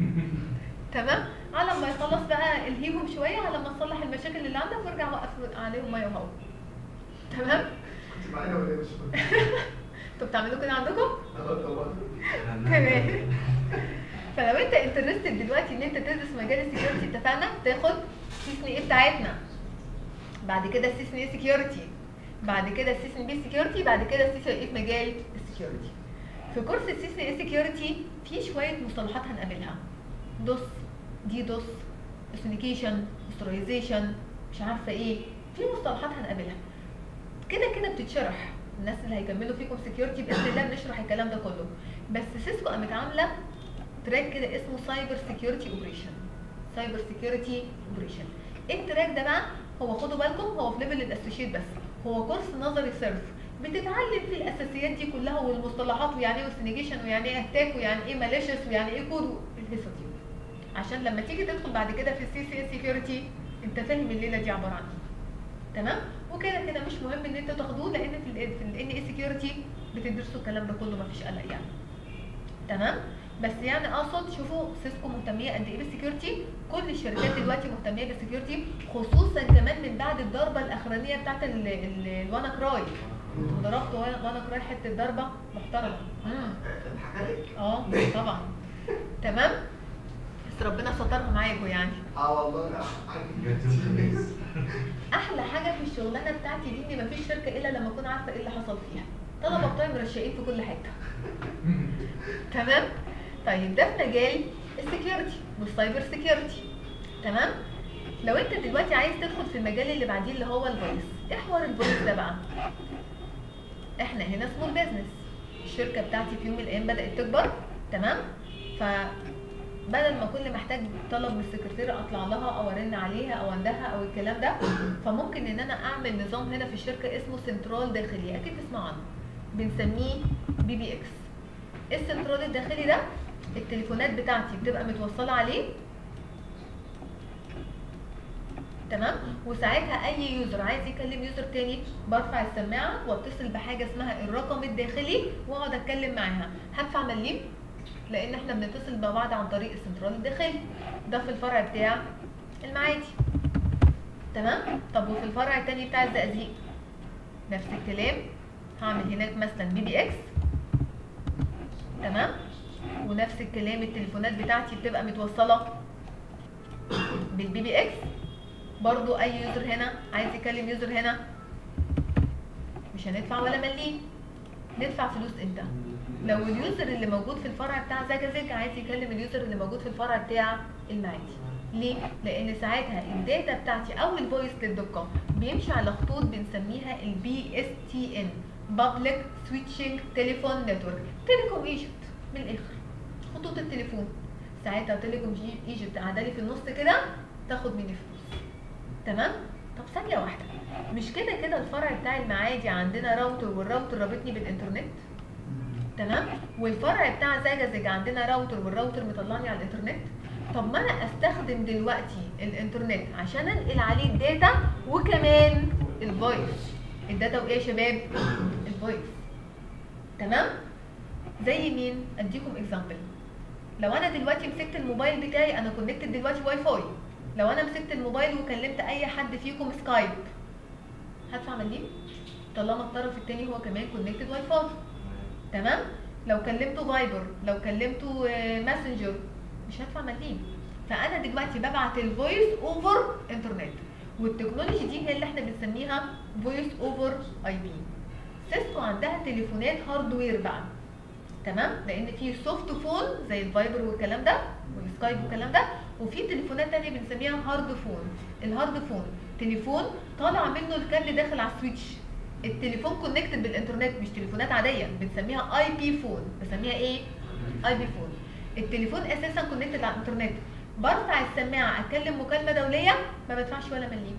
تمام على ما يخلص بقى الهيهم شويه على ما تصلح المشاكل اللي عندك وارجع وقف عليهم ميه وهوا تمام كنت معانا ولا إيه؟ مش فاكر. انتوا بتعملوا كده عندكم اه طبعا تمام فلو انت انترستد دلوقتي ان انت تدرس مجال السكيورتي اتفقنا تاخد سي سي ايه بتاعتنا بعد كده السي سي ايه سكيورتي بعد كده السي سي بي سكيورتي بعد كده السي سي ايه في مجال السكيورتي في كورس السي سي ايه سكيورتي في شويه مصطلحات هنقابلها دوس دي دوس اثنيكيشن استرايزيشن مش عارفه ايه في مصطلحات هنقابلها كده كده بتتشرح الناس اللي هيكملوا فيكم سكيورتي باذن الله بنشرح الكلام ده كله بس سيسكو قامت عامله تراك كده اسمه سايبر سكيورتي اوبريشن سايبر سكيورتي اوبريشن التراك ده بقى هو خدوا بالكم هو في ليفل الاسوشيت بس هو كورس نظري صرف بتتعلم فيه الاساسيات دي كلها والمصطلحات ويعني ايه سنيجيشن ويعني ايه اتاك ويعني ايه ماليشس ويعني ايه كود الهيصه دي عشان لما تيجي تدخل بعد كده في السي سي سكيورتي انت فاهم الليله دي عباره عن ايه تمام وكده كده مش مهم ان انت تاخدوه لان في ال في الان اي سكيورتي بتدرسوا الكلام ده كله مفيش قلق يعني تمام بس يعني اقصد شوفوا سيسكو مهتميه قد ايه بالسكيورتي كل الشركات دلوقتي مهتميه بالسكيورتي خصوصا كمان من بعد الضربه الاخرانيه بتاعت ال- ال- الوانا كراي انتوا ضربتوا وانا وانا كراي حته ضربه محترمه مم. اتحكى لك؟ اه طبعا تمام بس ربنا سترها معاكم يعني اه والله لا احلى حاجه في الشغلانه بتاعتي دي ان مفيش شركه الا لما اكون عارفه ايه اللي حصل فيها طلبه بتوعي مرشقين في كل حته تمام طيب ده في مجال السكيورتي والسايبر سكيورتي تمام لو انت دلوقتي عايز تدخل في المجال اللي بعديه اللي هو الفويس ايه حوار الفويس ده بقى احنا هنا سمول بيزنس الشركه بتاعتي في يوم من الايام بدات تكبر تمام فبدل ما كل محتاج طلب من السكرتيره اطلع لها او ارن عليها او اندها او الكلام ده فممكن ان انا اعمل نظام هنا في الشركه اسمه سنترال داخلي اكيد تسمعوا عنه بنسميه بي بي اكس السنترال الداخلي ده التليفونات بتاعتي بتبقى متوصله عليه تمام وساعتها اي يوزر عايز يكلم يوزر تاني برفع السماعه واتصل بحاجه اسمها الرقم الداخلي واقعد اتكلم معاها هدفع مليم لان احنا بنتصل ببعض عن طريق السنترال الداخلي ده في الفرع بتاع المعادي تمام طب وفي الفرع التاني بتاع الزقازيق نفس الكلام هعمل هناك مثلا بي بي اكس تمام ونفس الكلام التليفونات بتاعتي بتبقى متوصله بالبي بي اكس برضو اي يوزر هنا عايز يكلم يوزر هنا مش هندفع ولا مليم ندفع فلوس امتى لو اليوزر اللي موجود في الفرع بتاع زجاجيج عايز يكلم اليوزر اللي موجود في الفرع بتاع المعادي ليه؟ لأن ساعتها الداتا بتاعتي أو الفويس للدقة بيمشي على خطوط بنسميها البي اس تي ان بابليك سويتشنج تليفون نتورك تيليكوم ايجيبت من الآخر خطوط التليفون ساعتها تيليكوم ايجيبت قاعدة لي في النص كده تاخد مني فلوس تمام؟ طب ثانية واحدة مش كده كده الفرع بتاع المعادي عندنا راوتر والراوتر رابطني بالإنترنت تمام والفرع بتاع زجاجيج عندنا راوتر والراوتر مطلعني على الانترنت طب ما انا استخدم دلوقتي الانترنت عشان انقل عليه الداتا وكمان الفويس الداتا وايه يا شباب الفويس تمام زي مين اديكم اكزامبل لو انا دلوقتي مسكت الموبايل بتاعي انا كونكتد دلوقتي واي فاي لو انا مسكت الموبايل وكلمت اي حد فيكم سكايب هدفع مليم طالما الطرف التاني هو كمان كونكتد واي فاي تمام لو كلمته فايبر لو كلمته ماسنجر مش هدفع مليم فانا دلوقتي ببعت الفويس اوفر انترنت والتكنولوجي دي هي اللي احنا بنسميها فويس اوفر اي بي سيسكو عندها تليفونات هاردوير بقى تمام لان في سوفت فون زي الفايبر والكلام ده والسكايب والكلام ده وفي تليفونات تانية بنسميها هارد فون الهارد فون تليفون طالع منه الكابل داخل على السويتش التليفون كونكتد بالانترنت مش تليفونات عاديه بنسميها اي بي فون بسميها ايه اي بي فون التليفون اساسا كونكتد على الانترنت برفع السماعه اتكلم مكالمه دوليه ما بدفعش ولا مليم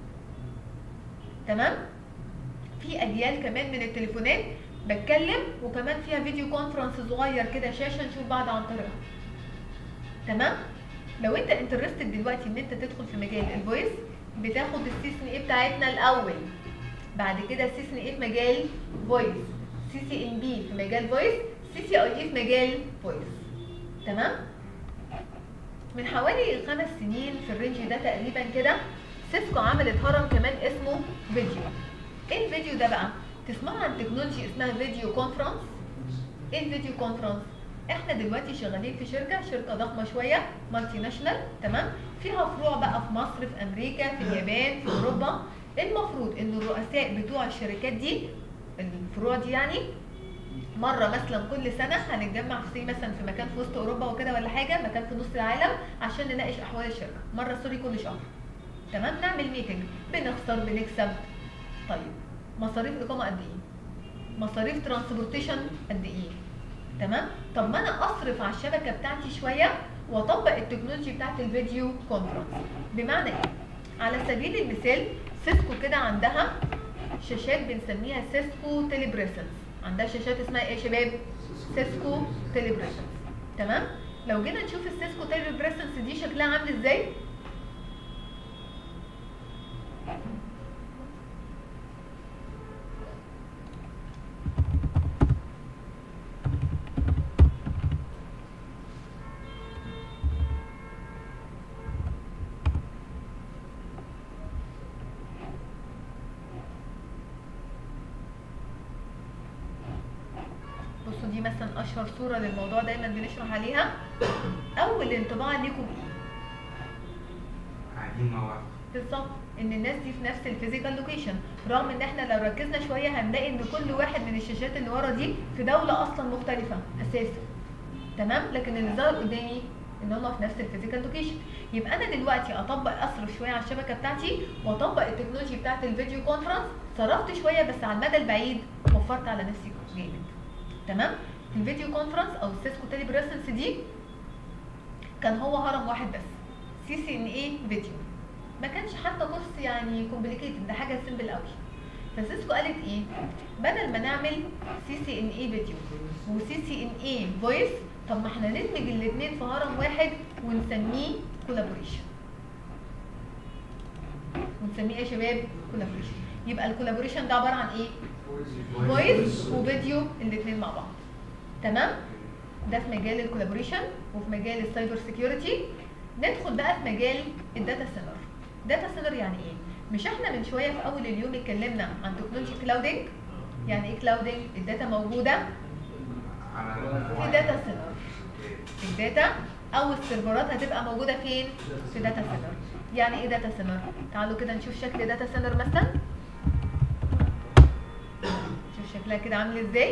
تمام في اجيال كمان من التليفونات بتكلم وكمان فيها فيديو كونفرنس صغير كده شاشه نشوف بعض عن طريقها تمام لو انت انترستد دلوقتي ان انت تدخل في مجال الفويس بتاخد السي سي اي بتاعتنا الاول بعد كده سي سي اي في مجال فويس سي سي ام بي في مجال فويس سي سي اي اي في مجال فويس تمام من حوالي خمس سنين في الرينج ده تقريبا كده سيسكو عملت هرم كمان اسمه فيديو ايه الفيديو ده بقى تسمعوا عن تكنولوجي اسمها فيديو كونفرنس ايه الفيديو كونفرنس احنا دلوقتي شغالين في شركه شركه ضخمه شويه مالتي ناشونال تمام فيها فروع بقى في مصر في امريكا في اليابان في اوروبا المفروض ان الرؤساء بتوع الشركات دي الفروع دي يعني مره مثلا كل سنه هنتجمع في سي مثلا في مكان في وسط اوروبا وكده ولا حاجه مكان في نص العالم عشان نناقش احوال الشركه مره سوري كل شهر تمام نعمل ميتنج بنخسر بنكسب طيب مصاريف اقامه قد ايه مصاريف ترانسبورتيشن قد ايه تمام طب ما انا اصرف على الشبكه بتاعتي شويه واطبق التكنولوجي بتاعت الفيديو كونفرنس بمعنى ايه على سبيل المثال سيسكو كده عندها شاشات بنسميها سيسكو تيليبريسنس عندها شاشات اسمها ايه يا شباب سيسكو تيليبريسنس تمام لو جينا نشوف السيسكو تيليبريسنس دي شكلها عامل ازاي بصوا دي مثلا اشهر صوره للموضوع دايما بنشرح عليها اول انطباع ليكم ايه قاعدين مع بعض بالظبط ان الناس دي في نفس الفيزيكال لوكيشن رغم ان احنا لو ركزنا شويه هنلاقي ان كل واحد من الشاشات اللي ورا دي في دوله اصلا مختلفه اساسا تمام لكن اللي ظهر قدامي ان هم في نفس الفيزيكال لوكيشن يبقى انا دلوقتي اطبق اصرف شويه على الشبكه بتاعتي واطبق التكنولوجي بتاعت الفيديو كونفرنس صرفت شويه بس على المدى البعيد وفرت على نفسي جامد تمام الفيديو كونفرنس او السيسكو تيلي بريسنس دي كان هو هرم واحد بس سي سي ان اي فيديو ما كانش حتى كورس يعني كومبليكيتد ده حاجه سيمبل قوي فسيسكو قالت ايه بدل ما نعمل سي سي ان اي فيديو وسي سي ان اي فويس طب ما احنا ندمج الاثنين في هرم واحد ونسميه كولابوريشن ونسميه ايه يا شباب كولابوريشن يبقى الكولابوريشن ده عباره عن ايه فويس وفيديو الاثنين مع بعض تمام ده في مجال الكولابوريشن وفي مجال السايبر سيكيورتي ندخل بقى في مجال الداتا سينر داتا سينر يعني ايه مش احنا من شويه في اول اليوم اتكلمنا عن تكنولوجي كلاودنج يعني ايه كلاودنج الداتا موجوده في داتا سينر الداتا او السيرفرات هتبقى موجوده فين في داتا سينر يعني ايه داتا سينر تعالوا كده نشوف شكل داتا سينر مثلا شوف شكلها كده عامل ازاي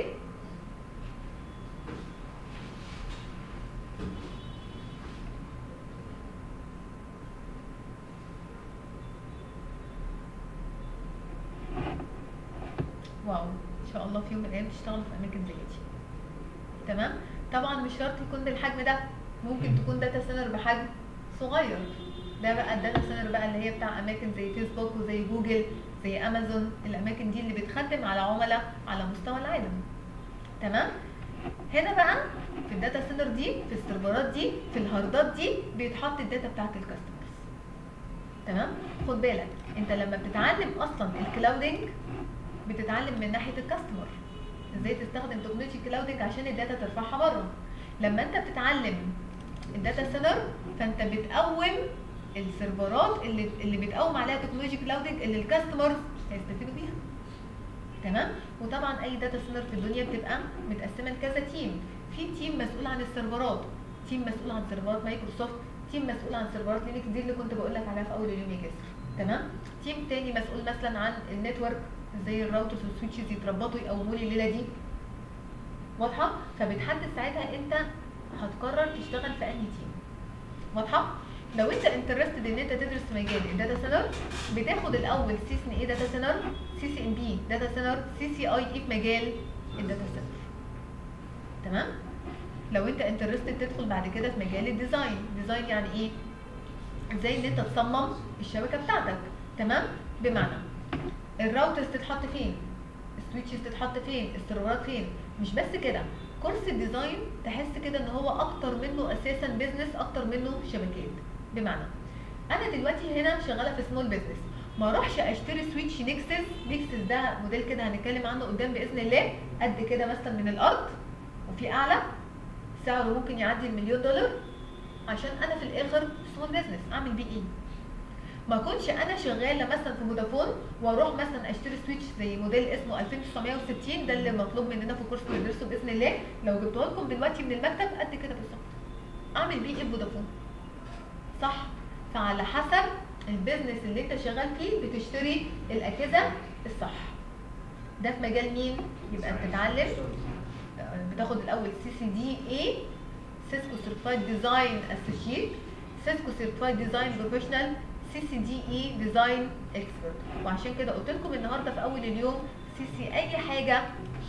واو ان شاء الله في يوم من الايام تشتغلوا في اماكن زي دي تمام طبعا مش شرط يكون بالحجم ده ممكن تكون داتا سينر بحجم صغير ده بقى الداتا سينر بقى اللي هي بتاع اماكن زي فيسبوك وزي جوجل زي امازون الاماكن دي اللي بتخدم على عملاء على مستوى العالم تمام هنا بقى في الداتا سينر دي في السيرفرات دي في الهاردات دي بيتحط الداتا بتاعت الكاستمرز تمام خد بالك انت لما بتتعلم اصلا الكلاودنج بتتعلم من ناحيه الكاستمر ازاي تستخدم تكنولوجي كلاودنج عشان الداتا ترفعها بره لما انت بتتعلم الداتا سينر فانت بتقوم السيرفرات اللي اللي بتقوم عليها تكنولوجي كلاودنج اللي الكاستمرز هيستفيدوا بيها تمام وطبعا اي داتا سينر في الدنيا بتبقى متقسمه لكذا تيم في تيم مسؤول عن السيرفرات تيم مسؤول عن سيرفرات مايكروسوفت تيم مسؤول عن سيرفرات لينكس دي اللي كنت بقول لك عليها في اول اليوم يا جاسر تمام تيم تاني مسؤول مثلا عن النتورك ازاي الراوترز والسويتشز يتربطوا يقوموا لي الليله دي واضحه فبتحدد ساعتها انت هتقرر تشتغل في انهي تيم واضحه لو انت انترستد ان انت تدرس في مجال الداتا سينر بتاخد الاول سي سي ان اي داتا سينر سي سي ام بي داتا سينر سي سي اي اي في مجال الداتا سينر تمام لو انت انترستد تدخل بعد كده في مجال الديزاين ديزاين يعني ايه ازاي ان انت تصمم الشبكه بتاعتك تمام بمعنى الراوترز تتحط فين السويتشز تتحط فين السيرفرات فين مش بس كده كورس الديزاين تحس كده ان هو اكتر منه اساسا بيزنس اكتر منه شبكات بمعنى انا دلوقتي هنا شغاله في سمول بيزنس ما اروحش اشتري سويتش نيكسس نيكسس ده موديل كده هنتكلم عنه قدام باذن الله قد كده مثلا من الارض وفي اعلى سعره ممكن يعدي المليون دولار عشان انا في الاخر سمول بيزنس اعمل بيه ايه ما كنتش انا شغاله مثلا في فودافون واروح مثلا اشتري سويتش زي موديل اسمه 2960 ده اللي مطلوب مننا في الكورس اللي بندرسه باذن الله لو جبته لكم دلوقتي من المكتب قد كده بالظبط اعمل بيه ايه في فودافون صح فعلى حسب البيزنس اللي انت شغال فيه بتشتري الاجهزه الصح ده في مجال مين يبقى انت تتعلم بتاخد الاول سي سي دي اي سيسكو سيرتيفايد ديزاين اسوشيت سيسكو سيرتيفايد ديزاين بروفيشنال سي سي دي اي ديزاين اكسبرت وعشان كده قلت لكم النهارده في اول اليوم سي سي اي حاجه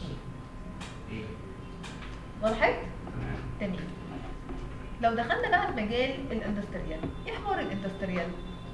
وضحت تمام لو دخلنا بقى في مجال الاندستريال ايه حوار الاندستريال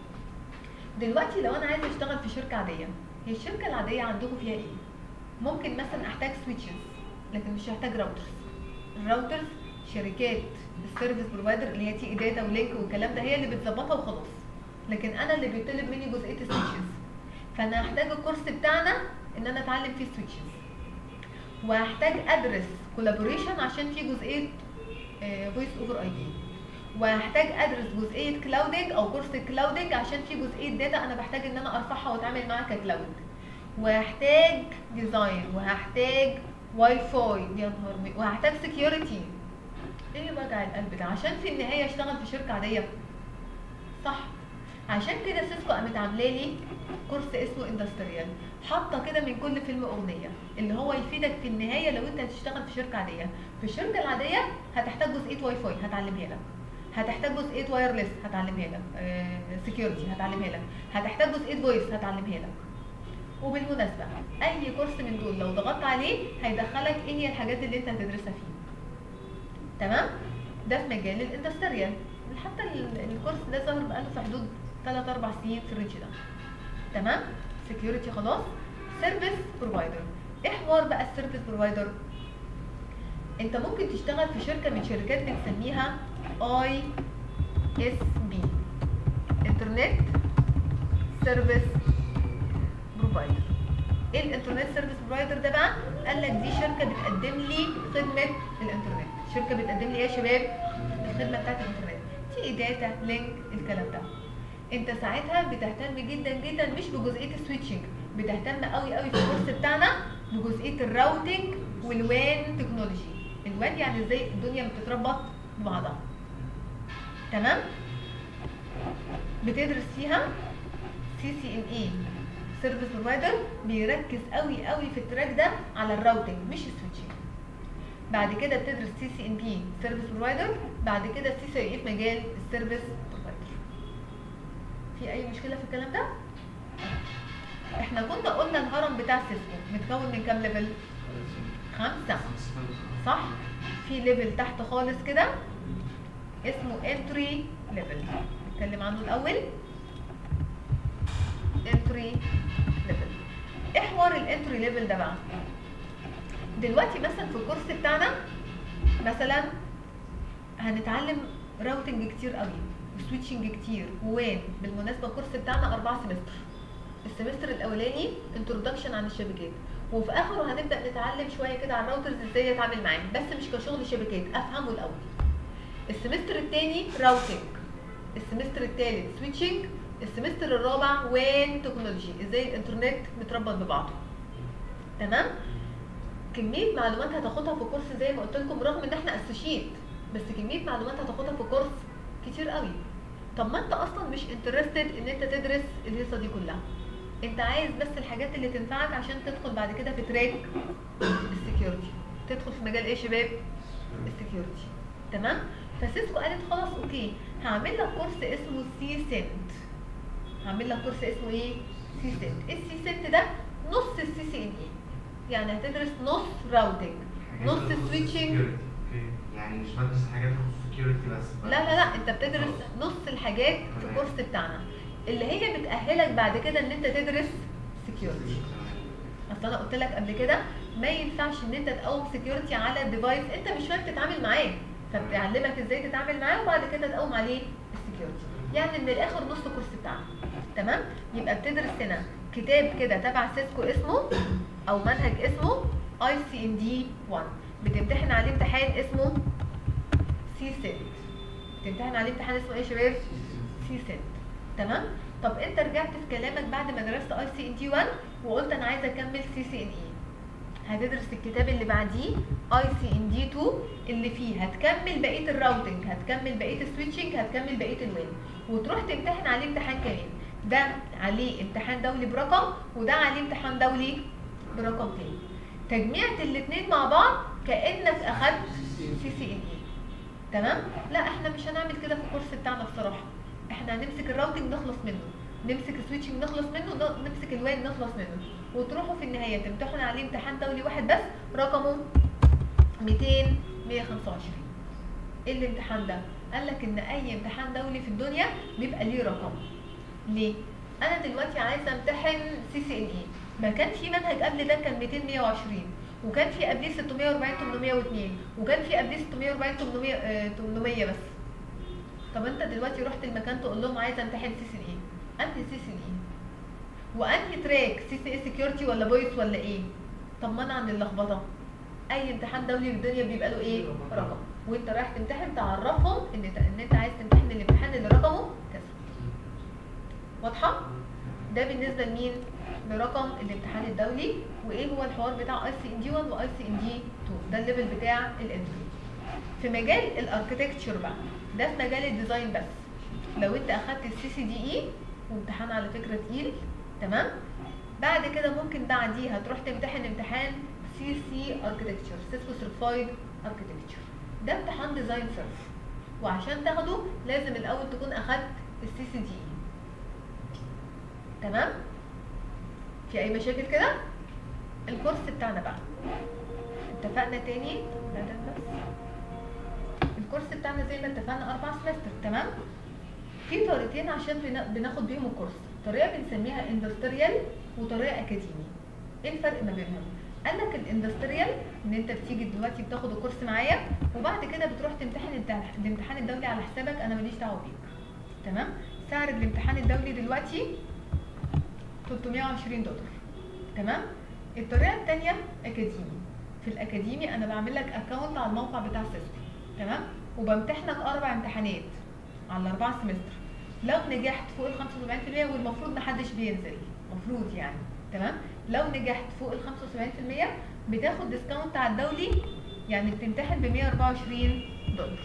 دلوقتي لو انا عايزه اشتغل في شركه عاديه هي الشركه العاديه عندكم فيها ايه ممكن مثلا احتاج سويتشز لكن مش هحتاج راوترز الراوترز شركات السيرفيس بروفايدر اللي هي تي اي داتا ولينك والكلام ده هي اللي بتظبطها وخلاص لكن انا اللي بيطلب مني جزئيه السويتشز فانا هحتاج الكورس بتاعنا ان انا اتعلم فيه سويتشز وهحتاج ادرس كولابوريشن عشان في جزئيه فويس اوفر اي بي وهحتاج ادرس جزئيه كلاودنج او كورس كلاودنج عشان في جزئيه داتا انا بحتاج ان انا ارفعها واتعامل معاها ككلاود وهحتاج ديزاين وهحتاج واي فاي يا نهار مي- وهحتاج سكيورتي ايه وجع القلب ده عشان في النهايه اشتغل في شركه عاديه صح عشان كده سيسكو قامت عامله لي كورس اسمه اندستريال حاطه كده من كل فيلم اغنيه اللي هو يفيدك في النهايه لو انت هتشتغل في شركه عاديه في الشركه العاديه هتحتاج جزئيه واي فاي هتعلمها لك هتحتاج جزئيه وايرلس هتعلمها لك سكيورتي هتعلمها لك هتحتاج جزئيه فويس هتعلمها لك وبالمناسبه اي كورس من دول لو ضغطت عليه هيدخلك ايه هي الحاجات اللي انت هتدرسها فيه تمام ده في مجال الاندستريال حتى ال- الكورس ده ظهر بقاله في حدود 3 4 سنين في الرينج ده تمام سكيورتي خلاص سيرفيس بروفايدر ايه حوار بقى السيرفيس بروفايدر انت ممكن تشتغل في شركه من شركات بنسميها اي اس بي انترنت سيرفيس بروفايدر ايه الانترنت سيرفيس بروفايدر ده بقى قال لك دي شركه بتقدم لي خدمه الانترنت شركه بتقدم لي ايه يا شباب الخدمه بتاعت الانترنت تي داتا لينك الكلام ده انت ساعتها بتهتم جدا جدا مش بجزئيه السويتشنج بتهتم قوي قوي في الكورس بتاعنا بجزئيه الراوتنج والوان تكنولوجي الوان يعني ازاي الدنيا بتتربط ببعضها تمام بتدرس فيها سي سي ان اي سيرفيس بروفايدر بيركز قوي قوي في التراك ده على الراوتنج مش السويتشنج بعد كده بتدرس سي سي ان بي سيرفيس بروفايدر بعد كده سي سي اي في مجال السيرفيس بروفايدر في اي مشكله في الكلام ده احنا كنا قلنا الهرم بتاع سيسكو متكون من كام ليفل خمسه صح في ليفل تحت خالص كده اسمه انتري ليفل نتكلم عنه الاول انتري ليفل ايه حوار الانتري ليفل ده بقى دلوقتي مثلا في الكورس بتاعنا مثلا هنتعلم راوتنج كتير قوي وسويتشنج كتير ووان بالمناسبه الكورس بتاعنا اربع سمستر السمستر الاولاني انترودكشن عن الشبكات وفي اخره هنبدا نتعلم شويه كده عن الراوترز ازاي اتعامل معاه بس مش كشغل شبكات افهمه الاول السمستر الثاني راوتنج السمستر الثالث سويتشنج السمستر الرابع وان تكنولوجي ازاي الانترنت متربط ببعضه تمام كميه معلومات هتاخدها في الكورس زي ما قلت لكم رغم ان احنا اسوشيت بس كميه معلومات هتاخدها في الكورس كتير قوي طب ما انت اصلا مش انترستد ان انت تدرس الهيصه دي كلها انت عايز بس الحاجات اللي تنفعك عشان تدخل بعد كده في تراك السكيورتي تدخل في مجال ايه يا شباب السكيورتي تمام فسيسكو قالت خلاص اوكي هعمل لك كورس اسمه سي سنت هعمل لك كورس اسمه ايه سي سنت السي سنت ده نص السي سي ان اي يعني هتدرس نص راوتنج نص سويتشنج يعني مش بدرس حاجات في السكيورتي بس لا لا لا انت بتدرس نص الحاجات في الكورس بتاعنا اللي هي بتأهلك بعد كده ان انت تدرس سكيورتي اصل انا قلت لك قبل كده ما ينفعش ان انت تقوم سكيورتي على الديفايس انت مش فاهم تتعامل معاه فبتعلمك ازاي تتعامل معاه وبعد كده تقوم عليه السكيورتي يعني من الاخر نص الكورس بتاعنا تمام يبقى بتدرس هنا كتاب كده تبع سيسكو اسمه او منهج اسمه اي سي ان دي 1 بتمتحن عليه امتحان اسمه سي سنت بتمتحن عليه امتحان اسمه ايه يا شباب سي سنت تمام طب انت رجعت في كلامك بعد ما درست اي سي ان تي 1 وقلت انا عايزه اكمل سي سي ان اي هتدرس الكتاب اللي بعديه اي سي ان دي 2 اللي فيه هتكمل بقيه الراوتنج هتكمل بقيه السويتشنج هتكمل بقيه الوين وتروح تمتحن عليه امتحان كمان ده عليه امتحان دولي برقم وده عليه امتحان دولي برقم تاني تجميعة الاتنين مع بعض كانك اخدت سي سي ان اي تمام لا احنا مش هنعمل كده في الكورس بتاعنا بصراحه احنا هنمسك الراوتنج نخلص منه نمسك السويتشنج نخلص منه ن- نمسك الوان نخلص منه وتروحوا في النهايه تمتحنوا عليه امتحان دولي واحد بس رقمه 200 125 ايه الامتحان ده قال لك ان اي امتحان دولي في الدنيا بيبقى ليه رقم ليه انا دلوقتي عايزه امتحن سي سي ان اي ما كان في منهج قبل ده كان 200 120 وكان في قبليه 640 802 وكان في قبليه 640 800 آه، 800 بس طب انت دلوقتي رحت المكان تقول لهم عايزه امتحن سي سي ان اي انهي سي سي ان اي وانهي تراك سي سي اي سكيورتي ولا فويس ولا ايه طب منع عن اللخبطه اي امتحان دولي في الدنيا بيبقى له ايه رقم وانت رايح تمتحن تعرفهم ان انت ان انت عايز تمتحن الامتحان اللي رقمه كذا واضحه ده بالنسبه لمين لرقم الامتحان الدولي وايه هو الحوار بتاع اي سي ان دي 1 واي سي ان دي 2 ده الليفل بتاع الانتري في مجال الاركتكتشر بقى ده في مجال الديزاين بس لو انت اخدت السي سي دي اي وامتحان على فكره تقيل تمام بعد كده ممكن بعديها تروح تمتحن امتحان سي سي اركتكتشر سيسكو سيرفايد اركتكتشر ده امتحان ديزاين صرف وعشان تاخده لازم الاول تكون اخدت السي سي دي اي تمام في اي مشاكل كده الكورس بتاعنا بقى اتفقنا تاني لا ده بس الكورس بتاعنا زي ما اتفقنا اربع سمستر تمام في طريقتين عشان بنا- بناخد بيهم الكورس طريقه بنسميها اندستريال وطريقه اكاديمي ايه الفرق ما بينهم قال لك الاندستريال ان انت بتيجي دلوقتي بتاخد الكورس معايا وبعد كده بتروح تمتحن الت- الامتحان الدولي على حسابك انا ماليش دعوه بيك تمام سعر الامتحان الدولي دلوقتي 320 دولار تمام الطريقه الثانيه اكاديمي في الاكاديمي انا بعمل لك اكونت على الموقع بتاع سيسكو تمام وبمتحنك اربع امتحانات على الاربع سمستر لو نجحت فوق ال 75% والمفروض محدش بينزل المفروض يعني تمام لو نجحت فوق ال 75% بتاخد ديسكاونت على الدولي يعني بتمتحن ب 124 دولار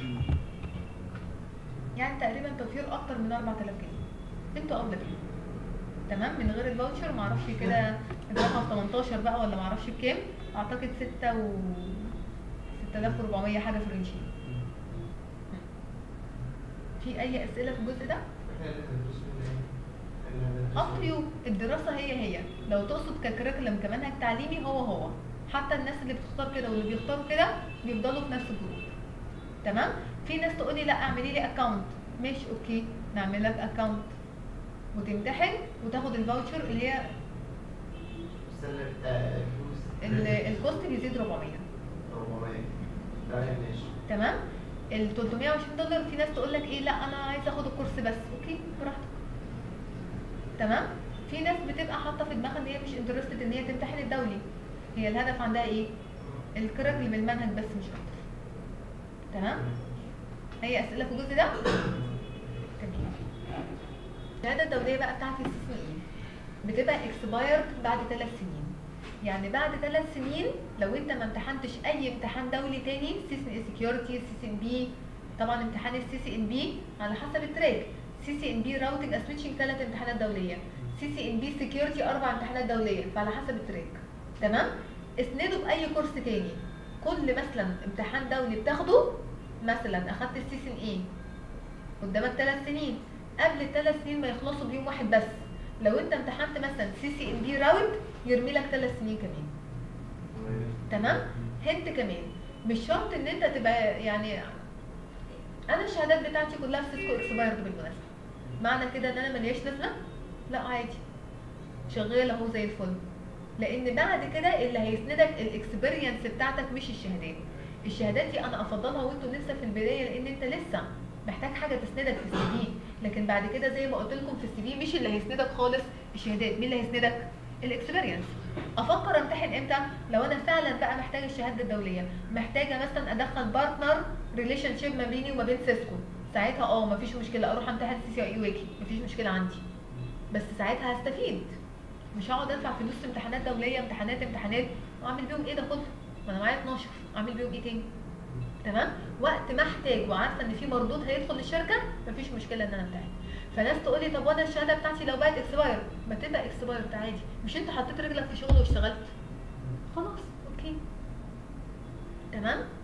يعني تقريبا توفير اكتر من 4000 جنيه انتوا اولى بيه تمام من غير الفاوتشر معرفش كده الرقم 18 بقى ولا معرفش بكام اعتقد 6 و 6400 حاجه في الرينج دي. في اي اسئله في الجزء ده احنا اللي هندرسه من ايه؟ احنا اللي هندرسه اب يو الدراسه هي هي لو تقصد ككريكولم كمنهج تعليمي هو هو حتى الناس اللي بتختار كده واللي بيختاروا كده بيفضلوا في نفس الجروب تمام في ناس تقول لي لا اعملي لي اكونت ماشي اوكي نعمل لك اكونت وتمتحن وتاخد الفاوتشر اللي هي استنى آه، الفلوس ال- الكوست بيزيد 400 400 ده ماشي تمام ال 320 دولار في ناس تقول لك ايه لا انا عايزه اخد الكورس بس اوكي براحتك تمام في ناس بتبقى حاطه في دماغها ان هي مش انترستد ان هي تمتحن الدولي هي الهدف عندها ايه الكريكولم المنهج بس مش اكتر تمام اي اسئله في الجزء ده تمام الشهاده الدوليه بقى بتاعت السي سي اي بتبقى اكسبايرد بعد ثلاث سنين يعني بعد ثلاث سنين لو انت ما امتحنتش اي امتحان دولي تاني سي سي سكيورتي سي سي ان بي طبعا امتحان السي سي ان بي على حسب التراك سي سي ان بي راوتنج سويتشنج ثلاث امتحانات دوليه سي سي ان بي سكيورتي اربع امتحانات دوليه فعلى حسب التراك تمام اسنده باي كورس تاني كل مثلا امتحان دولي بتاخده مثلا اخدت السي سي ان اي قدامك ثلاث سنين قبل الثلاث سنين ما يخلصوا بيوم واحد بس لو انت امتحنت مثلا سي سي ان بي راوند يرمي لك ثلاث سنين كمان تمام هنت كمان مش شرط ان انت تبقى يعني انا الشهادات بتاعتي كلها في سيسكو اكسبايرد بالمناسبه معنى كده ان انا ملياش لازمه لا عادي شغاله اهو زي الفل لان بعد كده اللي هيسندك الاكسبيرينس بتاعتك مش الشهادات الشهادات دي انا افضلها وانتوا لسه في البدايه لان انت لسه محتاج حاجه تسندك في السي في لكن بعد كده زي ما قلت لكم في السي في مش اللي هيسندك خالص الشهادات مين اللي هيسندك الاكسبيرينس افكر امتحن امتى لو انا فعلا بقى محتاجه الشهاده الدوليه محتاجه مثلا ادخل بارتنر ريليشن شيب ما بيني وما بين سيسكو ساعتها اه مفيش مشكله اروح امتحن سي سي اي ويكي مفيش مشكله عندي بس ساعتها هستفيد مش هقعد ادفع فلوس في امتحانات دوليه امتحانات امتحانات واعمل بيهم ايه ده كله ما انا معايا 12 اعمل بيهم ايه تاني تمام وقت ما احتاج وعارفه ان في مردود هيدخل للشركه مفيش مشكله ان انا امتحن فناس تقول لي طب وانا الشهاده بتاعتي لو بقت اكسباير ما تبقى اكسباير عادي مش انت حطيت رجلك في شغل واشتغلت خلاص اوكي تمام